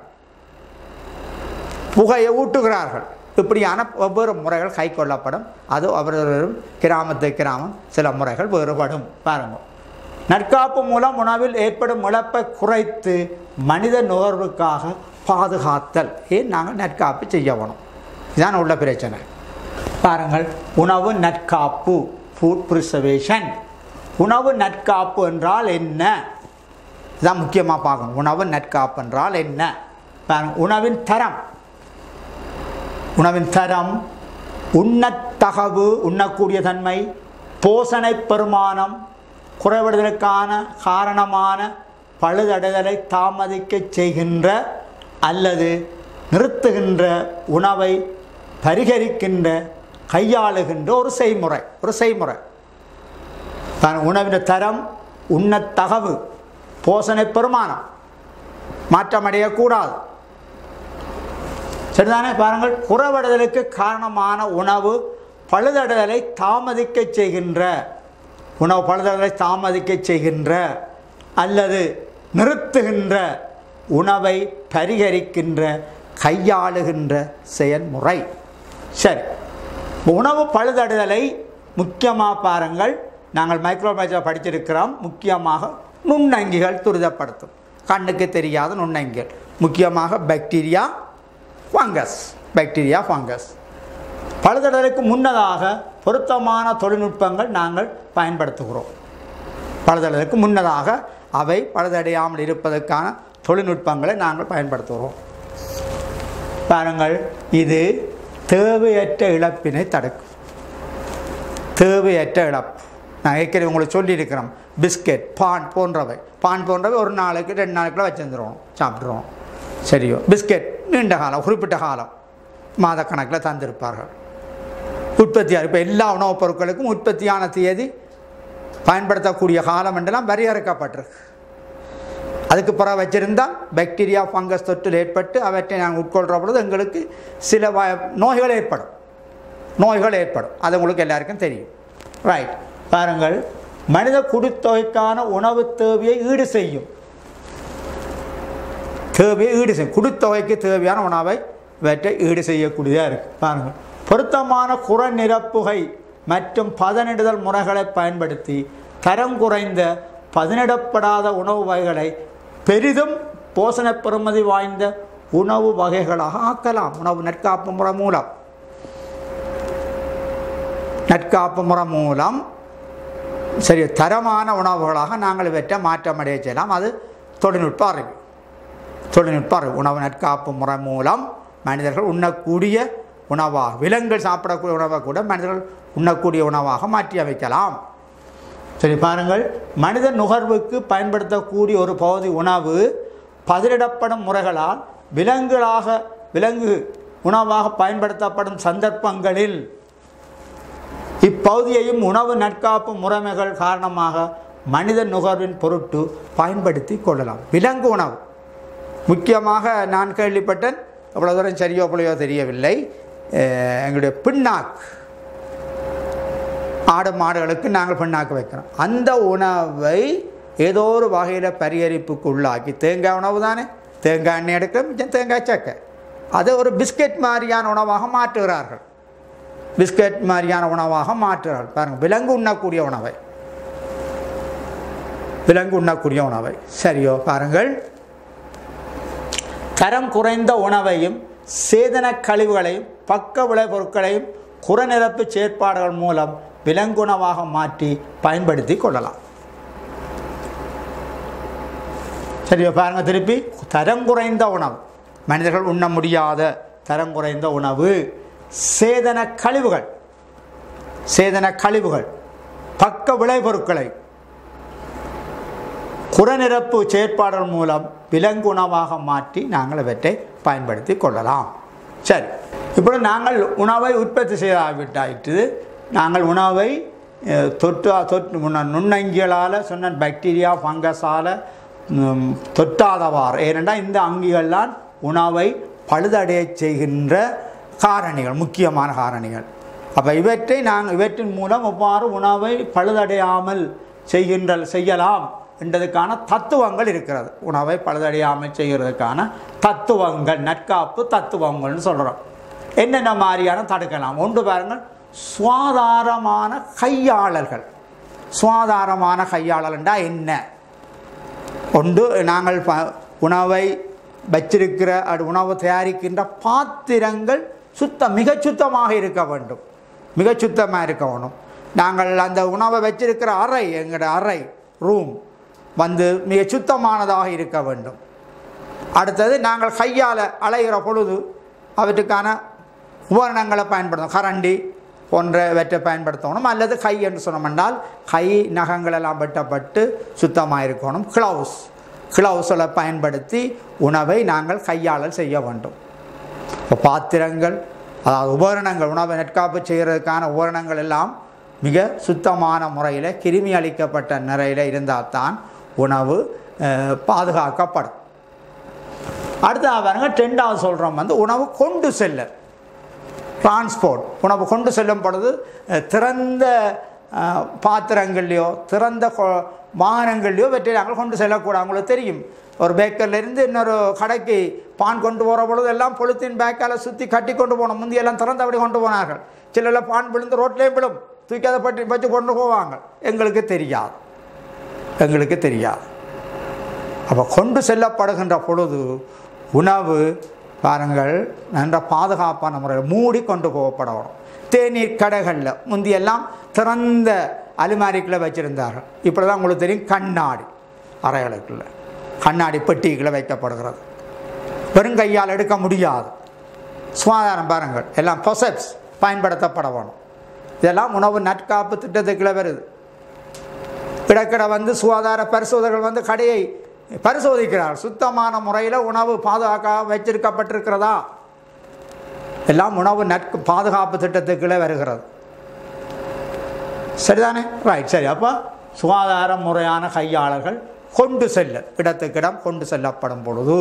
புகையை ஊட்டுகிறார்கள் இப்படியான ஒவ்வொரு முறைகள் கை கொள்ளப்படும் அது அவர்களும் கிராமத்து கிராமம் சில முறைகள் வேறுபடும் பாருங்கள் நற்காப்பு மூலம் உணவில் ஏற்படும் இழப்பை குறைத்து மனித நுகர்வுக்காக பாதுகாத்தல் ஏன் நாங்கள் நற்காப்பு செய்ய வேணும் இதுதான் உள்ள பிரச்சனை பாருங்கள் உணவு நற்காப்பு ஃபுட் ப்ரிசர்வேஷன் உணவு நற்காப்பு என்றால் என்ன இதான் முக்கியமாக பார்க்கணும் உணவு நற்காப்பு என்றால் என்ன பாருங்க உணவின் தரம் உணவின் தரம் உண்ணத்தகவு உண்ணக்கூடிய தன்மை போசணை பெருமானம் குறைவடைதலுக்கான காரணமான பழுதடைதலை தாமதிக்க செய்கின்ற அல்லது நிறுத்துகின்ற உணவை பரிகரிக்கின்ற கையாளுகின்ற ஒரு செய்முறை ஒரு செய்முறை தான் உணவின் தரம் உண்ணத்தகவு போசணை பெருமானம் மாற்றமடையக்கூடாது சரிதானே பாருங்கள் குறவடைதலுக்கு காரணமான உணவு பழுதடைதலை தாமதிக்க செய்கின்ற உணவு பழுதடைதலை தாமதிக்க செய்கின்ற அல்லது நிறுத்துகின்ற உணவை பரிகரிக்கின்ற கையாளுகின்ற செயல்முறை சரி உணவு பழுதடைதலை முக்கியமாக பாருங்கள் நாங்கள் மைக்ரோபயாலஜி படிச்சிருக்கிறோம் முக்கியமாக நுண்ணங்கிகள் துரிதப்படுத்தும் கண்ணுக்கு தெரியாத நுண்ணங்கிகள் முக்கியமாக பாக்டீரியா ஃபங்கஸ் பாக்டீரியா ஃபங்கஸ் பழுதடைதலுக்கு முன்னதாக பொருத்தமான தொழில்நுட்பங்கள் நாங்கள் பயன்படுத்துகிறோம் பழுதடைதலுக்கு முன்னதாக அவை பழுதடையாமல் இருப்பதற்கான தொழில்நுட்பங்களை நாங்கள் பயன்படுத்துகிறோம் பாருங்கள் இது தேவையற்ற இழப்பினை தடுக்கும் தேவையற்ற இழப்பு நான் ஏற்கனவே உங்களுக்கு சொல்லியிருக்கிறோம் பிஸ்கெட் பான் போன்றவை பான் போன்றவை ஒரு நாளைக்கு ரெண்டு நாளைக்குள்ள வச்சுருந்துருவோம் சாப்பிட்ருவோம் சரியோ பிஸ்கெட் நீண்ட காலம் குறிப்பிட்ட காலம் மாதக்கணக்கில் தந்திருப்பார்கள் உற்பத்தியாக இப்போ எல்லா உணவுப் பொருட்களுக்கும் உற்பத்தியான தேதி பயன்படுத்தக்கூடிய காலம் என்றெல்லாம் வரையறுக்கப்பட்டிருக்கு அதுக்கு பிறகு வச்சிருந்தால் பாக்டீரியா ஃபங்கஸ் தொற்றில் ஏற்பட்டு அவற்றை நாங்கள் உட்கொள்கிற பொழுது எங்களுக்கு சில வ நோய்கள் ஏற்படும் நோய்கள் ஏற்படும் அது உங்களுக்கு எல்லாருக்கும் தெரியும் ரைட் பாருங்கள் மனித குடித்தொகைக்கான உணவு தேவையை ஈடு செய்யும் தேவையை ஈடு செய்யும் குடித்தொகைக்கு தேவையான உணவை இவற்றை ஈடு செய்யக்கூடியதாக இருக்குது பாருங்கள் பொருத்தமான குற நிரப்புகை மற்றும் பதனிடுதல் முறைகளை பயன்படுத்தி தரம் குறைந்த பதனிடப்படாத உணவு வகைகளை பெரிதும் போஷண பெறுமதி வாய்ந்த உணவு வகைகளாக ஆக்கலாம் உணவு நற்காப்பு முறை மூலம் நற்காப்பு முறை மூலம் சரி தரமான உணவுகளாக நாங்கள் இவற்றை மாற்றமடைய செய்யலாம் அது தொழில்நுட்ப அறிவு தொழில்நுட்ப அறிவு உணவு நற்காப்பு முறை மூலம் மனிதர்கள் உண்ணக்கூடிய உணவாக விலங்குகள் சாப்பிடக்கூடிய உணவை கூட மனிதர்கள் உண்ணக்கூடிய உணவாக மாற்றி அமைக்கலாம் சரி பாருங்கள் மனித நுகர்வுக்கு பயன்படுத்தக்கூடிய ஒரு பகுதி உணவு பதிலிடப்படும் முறைகளால் விலங்குகளாக விலங்கு உணவாக பயன்படுத்தப்படும் சந்தர்ப்பங்களில் இப்பகுதியையும் உணவு நட்காப்பு முறைமைகள் காரணமாக மனித நுகர்வின் பொருட்டு பயன்படுத்தி கொள்ளலாம் விலங்கு உணவு முக்கியமாக நான் கேள்விப்பட்டேன் அவ்வளோ தூரம் சரியோ பிள்ளையோ தெரியவில்லை அஹ் எங்களுடைய பின்னாக்கு ஆடு மாடுகளுக்கு நாங்கள் பின்னாக்கு வைக்கிறோம் அந்த உணவை ஏதோ ஒரு வகையில் பரிகரிப்புக்கு உள்ளாக்கி தேங்காய் உணவு தானே தேங்காய் எண்ணெய் எடுக்கிறோம் மிச்சம் தேங்காய் சக்கை அதை ஒரு பிஸ்கெட் மாதிரியான உணவாக மாற்றுகிறார்கள் பிஸ்கெட் மாதிரியான உணவாக மாற்றுகிறார்கள் பாருங்கள் விலங்கு உண்ணக்கூடிய உணவை விலங்கு உண்ணக்கூடிய உணவை சரியோ பாருங்கள் தரம் குறைந்த உணவையும் சேதன கழிவுகளையும் பக்க விளைபொருட்களையும் குறநிரப்பு செயற்பாடுகள் மூலம் விலங்குணவாக மாற்றி பயன்படுத்தி கொள்ளலாம் சரி பாருங்க திருப்பி தரம் குறைந்த உணவு மனிதர்கள் உண்ண முடியாத தரம் குறைந்த உணவு சேதன கழிவுகள் சேதன கழிவுகள் பக்க விளைபொருட்களை குறநிரப்பு செயற்பாடுகள் மூலம் விலங்கு உணவாக மாற்றி நாங்கள் அவற்றை பயன்படுத்தி கொள்ளலாம் சரி இப்படி நாங்கள் உணவை உற்பத்தி செய்தாவிட்டாயிற்று நாங்கள் உணவை அஹ், தொற்று தொற்று முன்ன- நுண்ணங்கிகளால் சொன்ன பாக்டீரியா ஃபங்கஸால் தொட்டாதவாறு ஏனென்றால் இந்த அங்கிகள்லாம் உணவை பழுதடைய செய்கின்ற காரணிகள் முக்கியமான காரணிகள் அப்போ இவற்றை நாங்கள் இவற்றின் மூலம் எவ்வாறு உணவை பழுதடையாமல் செய்கின்ற செய்யலாம் என்றதுக்கான தத்துவங்கள் இருக்கிறது உணவை பழுதடையாமல் செய்கிறதுக்கான தத்துவங்கள் நற்காப்பு தத்துவங்கள்னு சொல்கிறோம் என்னென்ன மாதிரியான தடுக்கலாம் ஒன்று பாருங்கள் சுவாதாரமான கையாளர்கள் சுவாதாரமான கையாளல்ண்டா என்ன ஒன்று நாங்கள் ப உணவை வச்சிருக்கிற அது உணவு தயாரிக்கின்ற பாத்திரங்கள் சுத்தம் மிகச் சுத்தமாக இருக்க வேண்டும் மிகச் சுத்தமாக இருக்க வேணும் நாங்கள் அந்த உணவை வச்சிருக்கிற அறை எங்களோட அறை ரூம் வந்து மிக சுத்தமானதாக இருக்க வேண்டும் அடுத்தது நாங்கள் கையால் அலைகிற பொழுது அவற்றுக்கான உபகரணங்களை பயன்படுத்தணும் கரண்டி போன்றவற்றை பயன்படுத்தணும் அல்லது கை என்று சொன்னோம்னால் கை நகங்கள் எல்லாம் வெட்டப்பட்டு சுத்தமாக இருக்கணும் க்ளவுஸ் க்ளவுஸில் பயன்படுத்தி உணவை நாங்கள் கையாளல் செய்ய வேண்டும் இப்போ பாத்திரங்கள் அதாவது உபகரணங்கள் உணவை நெற்காப்பு செய்கிறதுக்கான உபகரணங்கள் எல்லாம் மிக சுத்தமான முறையில் கிருமி அளிக்கப்பட்ட நிலையில் இருந்தால் தான் உணவு அஹ், பாதுகாக்கப்படும் அடுத்தது பாருங்க ரெண்டாவது சொல்கிறோம் வந்து உணவு கொண்டு செல்ல டிரான்ஸ்போர்ட் உணவு கொண்டு செல்லும் பொழுது அஹ், திறந்த அஹ், பாத்திரங்கள்லையோ திறந்த கொ- வாகனங்கள்லையோ வெற்றி நாங்கள் கொண்டு செல்லக்கூடாது உங்களுக்கு தெரியும் ஒரு பேக்கர்ல இருந்து இன்னொரு கடைக்கு பான் கொண்டு போகிற பொழுது எல்லாம் பொலித்தீன் பேக்கால் சுற்றி கட்டி கொண்டு போனோம் முந்தி எல்லாம் திறந்தபடி கொண்டு போனார்கள் சிலர் பான் விழுந்து ரோட்லேயும் விழும் தூக்கி அதை பற்றி வச்சு கொண்டு போவாங்க எங்களுக்கு தெரியாது எங்களுக்கு தெரியாது அப்போ கொண்டு செல்லப்படுகின்ற பொழுது உணவு பாருங்கள் நன்ற பாதுகாப்பான முறையில் மூடி கொண்டு போகப்படணும் தேநீர் கடைகளில் முந்தியெல்லாம் திறந்த அலுமாரிக்குள்ளே வச்சுருந்தார்கள் இப்படி தான் உங்களுக்கு தெரியும் கண்ணாடி அறைகளுக்குள்ள கண்ணாடி பெட்டிக்குள்ளே வைக்கப்படுகிறது வெறும் கையால் எடுக்க முடியாது சுகாதாரம் பாருங்கள் எல்லாம் பொசப்ஸ் பயன்படுத்தப்பட வேணும் இதெல்லாம் உணவு நட்காப்பு திட்டத்துக்குள்ளே வருது கிடக்கிட வந்து சுகாதார பரிசோதகர்கள் வந்து கடையை பரிசோதிக்கிறார் சுத்தமான முறையில் உணவு பாதுகாக்க வச்சிருக்கப்பட்டிருக்கிறதா எல்லாம் உணவு நட்பு பாதுகாப்பு திட்டத்துக்குள்ளே வருகிறது சரிதானே ரைட் சரி அப்போ சுகாதார முறையான கையாளர்கள் கொண்டு செல்ல இடத்துக்கிடம் கொண்டு செல்லப்படும் பொழுது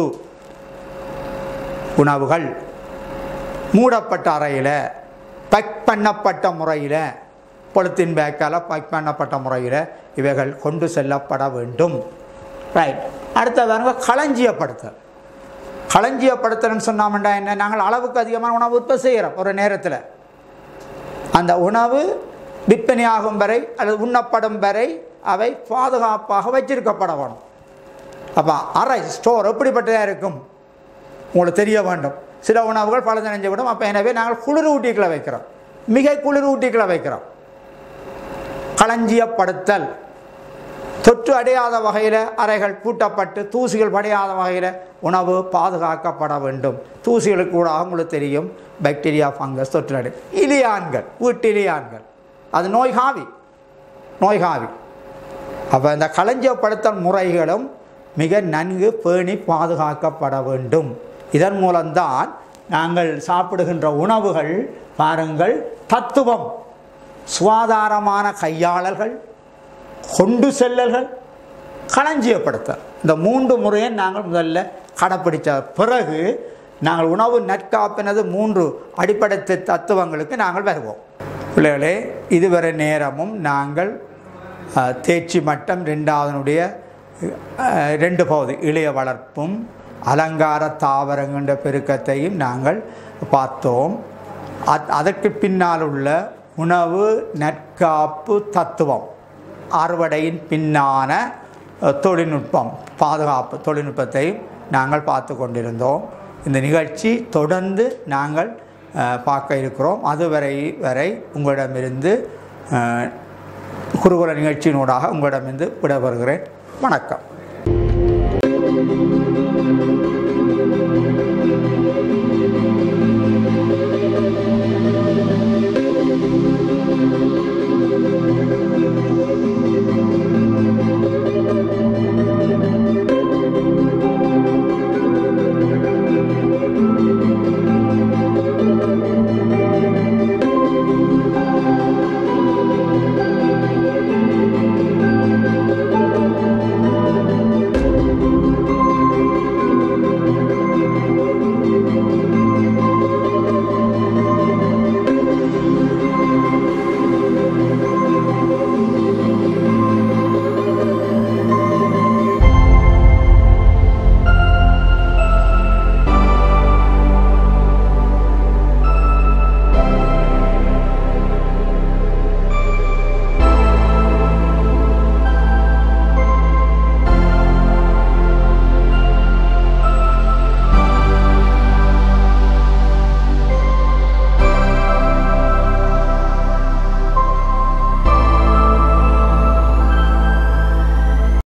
உணவுகள் மூடப்பட்ட அறையில் பக் பண்ணப்பட்ட முறையில் பொலித்தீன் பேக்கால் பக் பண்ணப்பட்ட முறையில் இவைகள் கொண்டு செல்லப்பட வேண்டும் ரைட் அடுத்த பாருங்க களஞ்சியப்படுத்தல் களஞ்சியப்படுத்தல்னு சொன்னாமண்டா என்ன நாங்கள் அளவுக்கு அதிகமான உணவு உற்பத்தி செய்கிறோம் ஒரு நேரத்தில் அந்த உணவு விற்பனையாகும் வரை அல்லது உண்ணப்படும் வரை அவை பாதுகாப்பாக வச்சிருக்கப்பட வேணும் அப்போ அறை ஸ்டோர் எப்படிப்பட்டதாக இருக்கும் உங்களுக்கு தெரிய வேண்டும் சில உணவுகள் பழந்தணைஞ்சு விடும் அப்போ எனவே நாங்கள் குளிர் ஊட்டிகளை வைக்கிறோம் மிக குளிர் ஊட்டிகளை வைக்கிறோம் களஞ்சியப்படுத்தல் தொற்று அடையாத வகையில் அறைகள் பூட்டப்பட்டு தூசிகள் படையாத வகையில் உணவு பாதுகாக்கப்பட வேண்டும் தூசிகளுக்கு கூட உங்களுக்கு தெரியும் பாக்டீரியா ஃபங்கஸ் தொற்று அடை இலியான்கள் வீட்டு இலியான்கள் அது நோய்காவி நோய்காவி அப்போ இந்த களஞ்சியப்படுத்தல் முறைகளும் மிக நன்கு பேணி பாதுகாக்கப்பட வேண்டும் இதன் மூலம்தான் நாங்கள் சாப்பிடுகின்ற உணவுகள் பாருங்கள் தத்துவம் சுகாதாரமான கையாளர்கள் கொண்டு செல்லல்கள் களஞ்சியப்படுத்த இந்த மூன்று முறையை நாங்கள் முதல்ல கடைப்பிடித்த பிறகு நாங்கள் உணவு நற்காப்பினது மூன்று அடிப்படை த- தத்துவங்களுக்கு நாங்கள் வருவோம் பிள்ளைகளே இதுவரை நேரமும் நாங்கள் அஹ், தேர்ச்சி மட்டம் ரெண்டாவதனுடைய அஹ், ரெண்டு பகுதி இளைய வளர்ப்பும் அலங்கார தாவரங்கின்ற பெருக்கத்தையும் நாங்கள் பார்த்தோம் அத்- அதற்கு பின்னால் உள்ள உணவு நற்காப்பு தத்துவம் அறுவடையின் பின்னான அஹ், தொழில்நுட்பம் பாதுகாப்பு தொழில்நுட்பத்தையும் நாங்கள் பார்த்து கொண்டிருந்தோம் இந்த நிகழ்ச்சி தொடர்ந்து நாங்கள் அஹ், பார்க்க இருக்கிறோம் அதுவரை வரை உங்களிடமிருந்து அஹ், குருகுல நிகழ்ச்சியினூடாக உங்களிடமிருந்து விடைபெறுகிறேன் வணக்கம்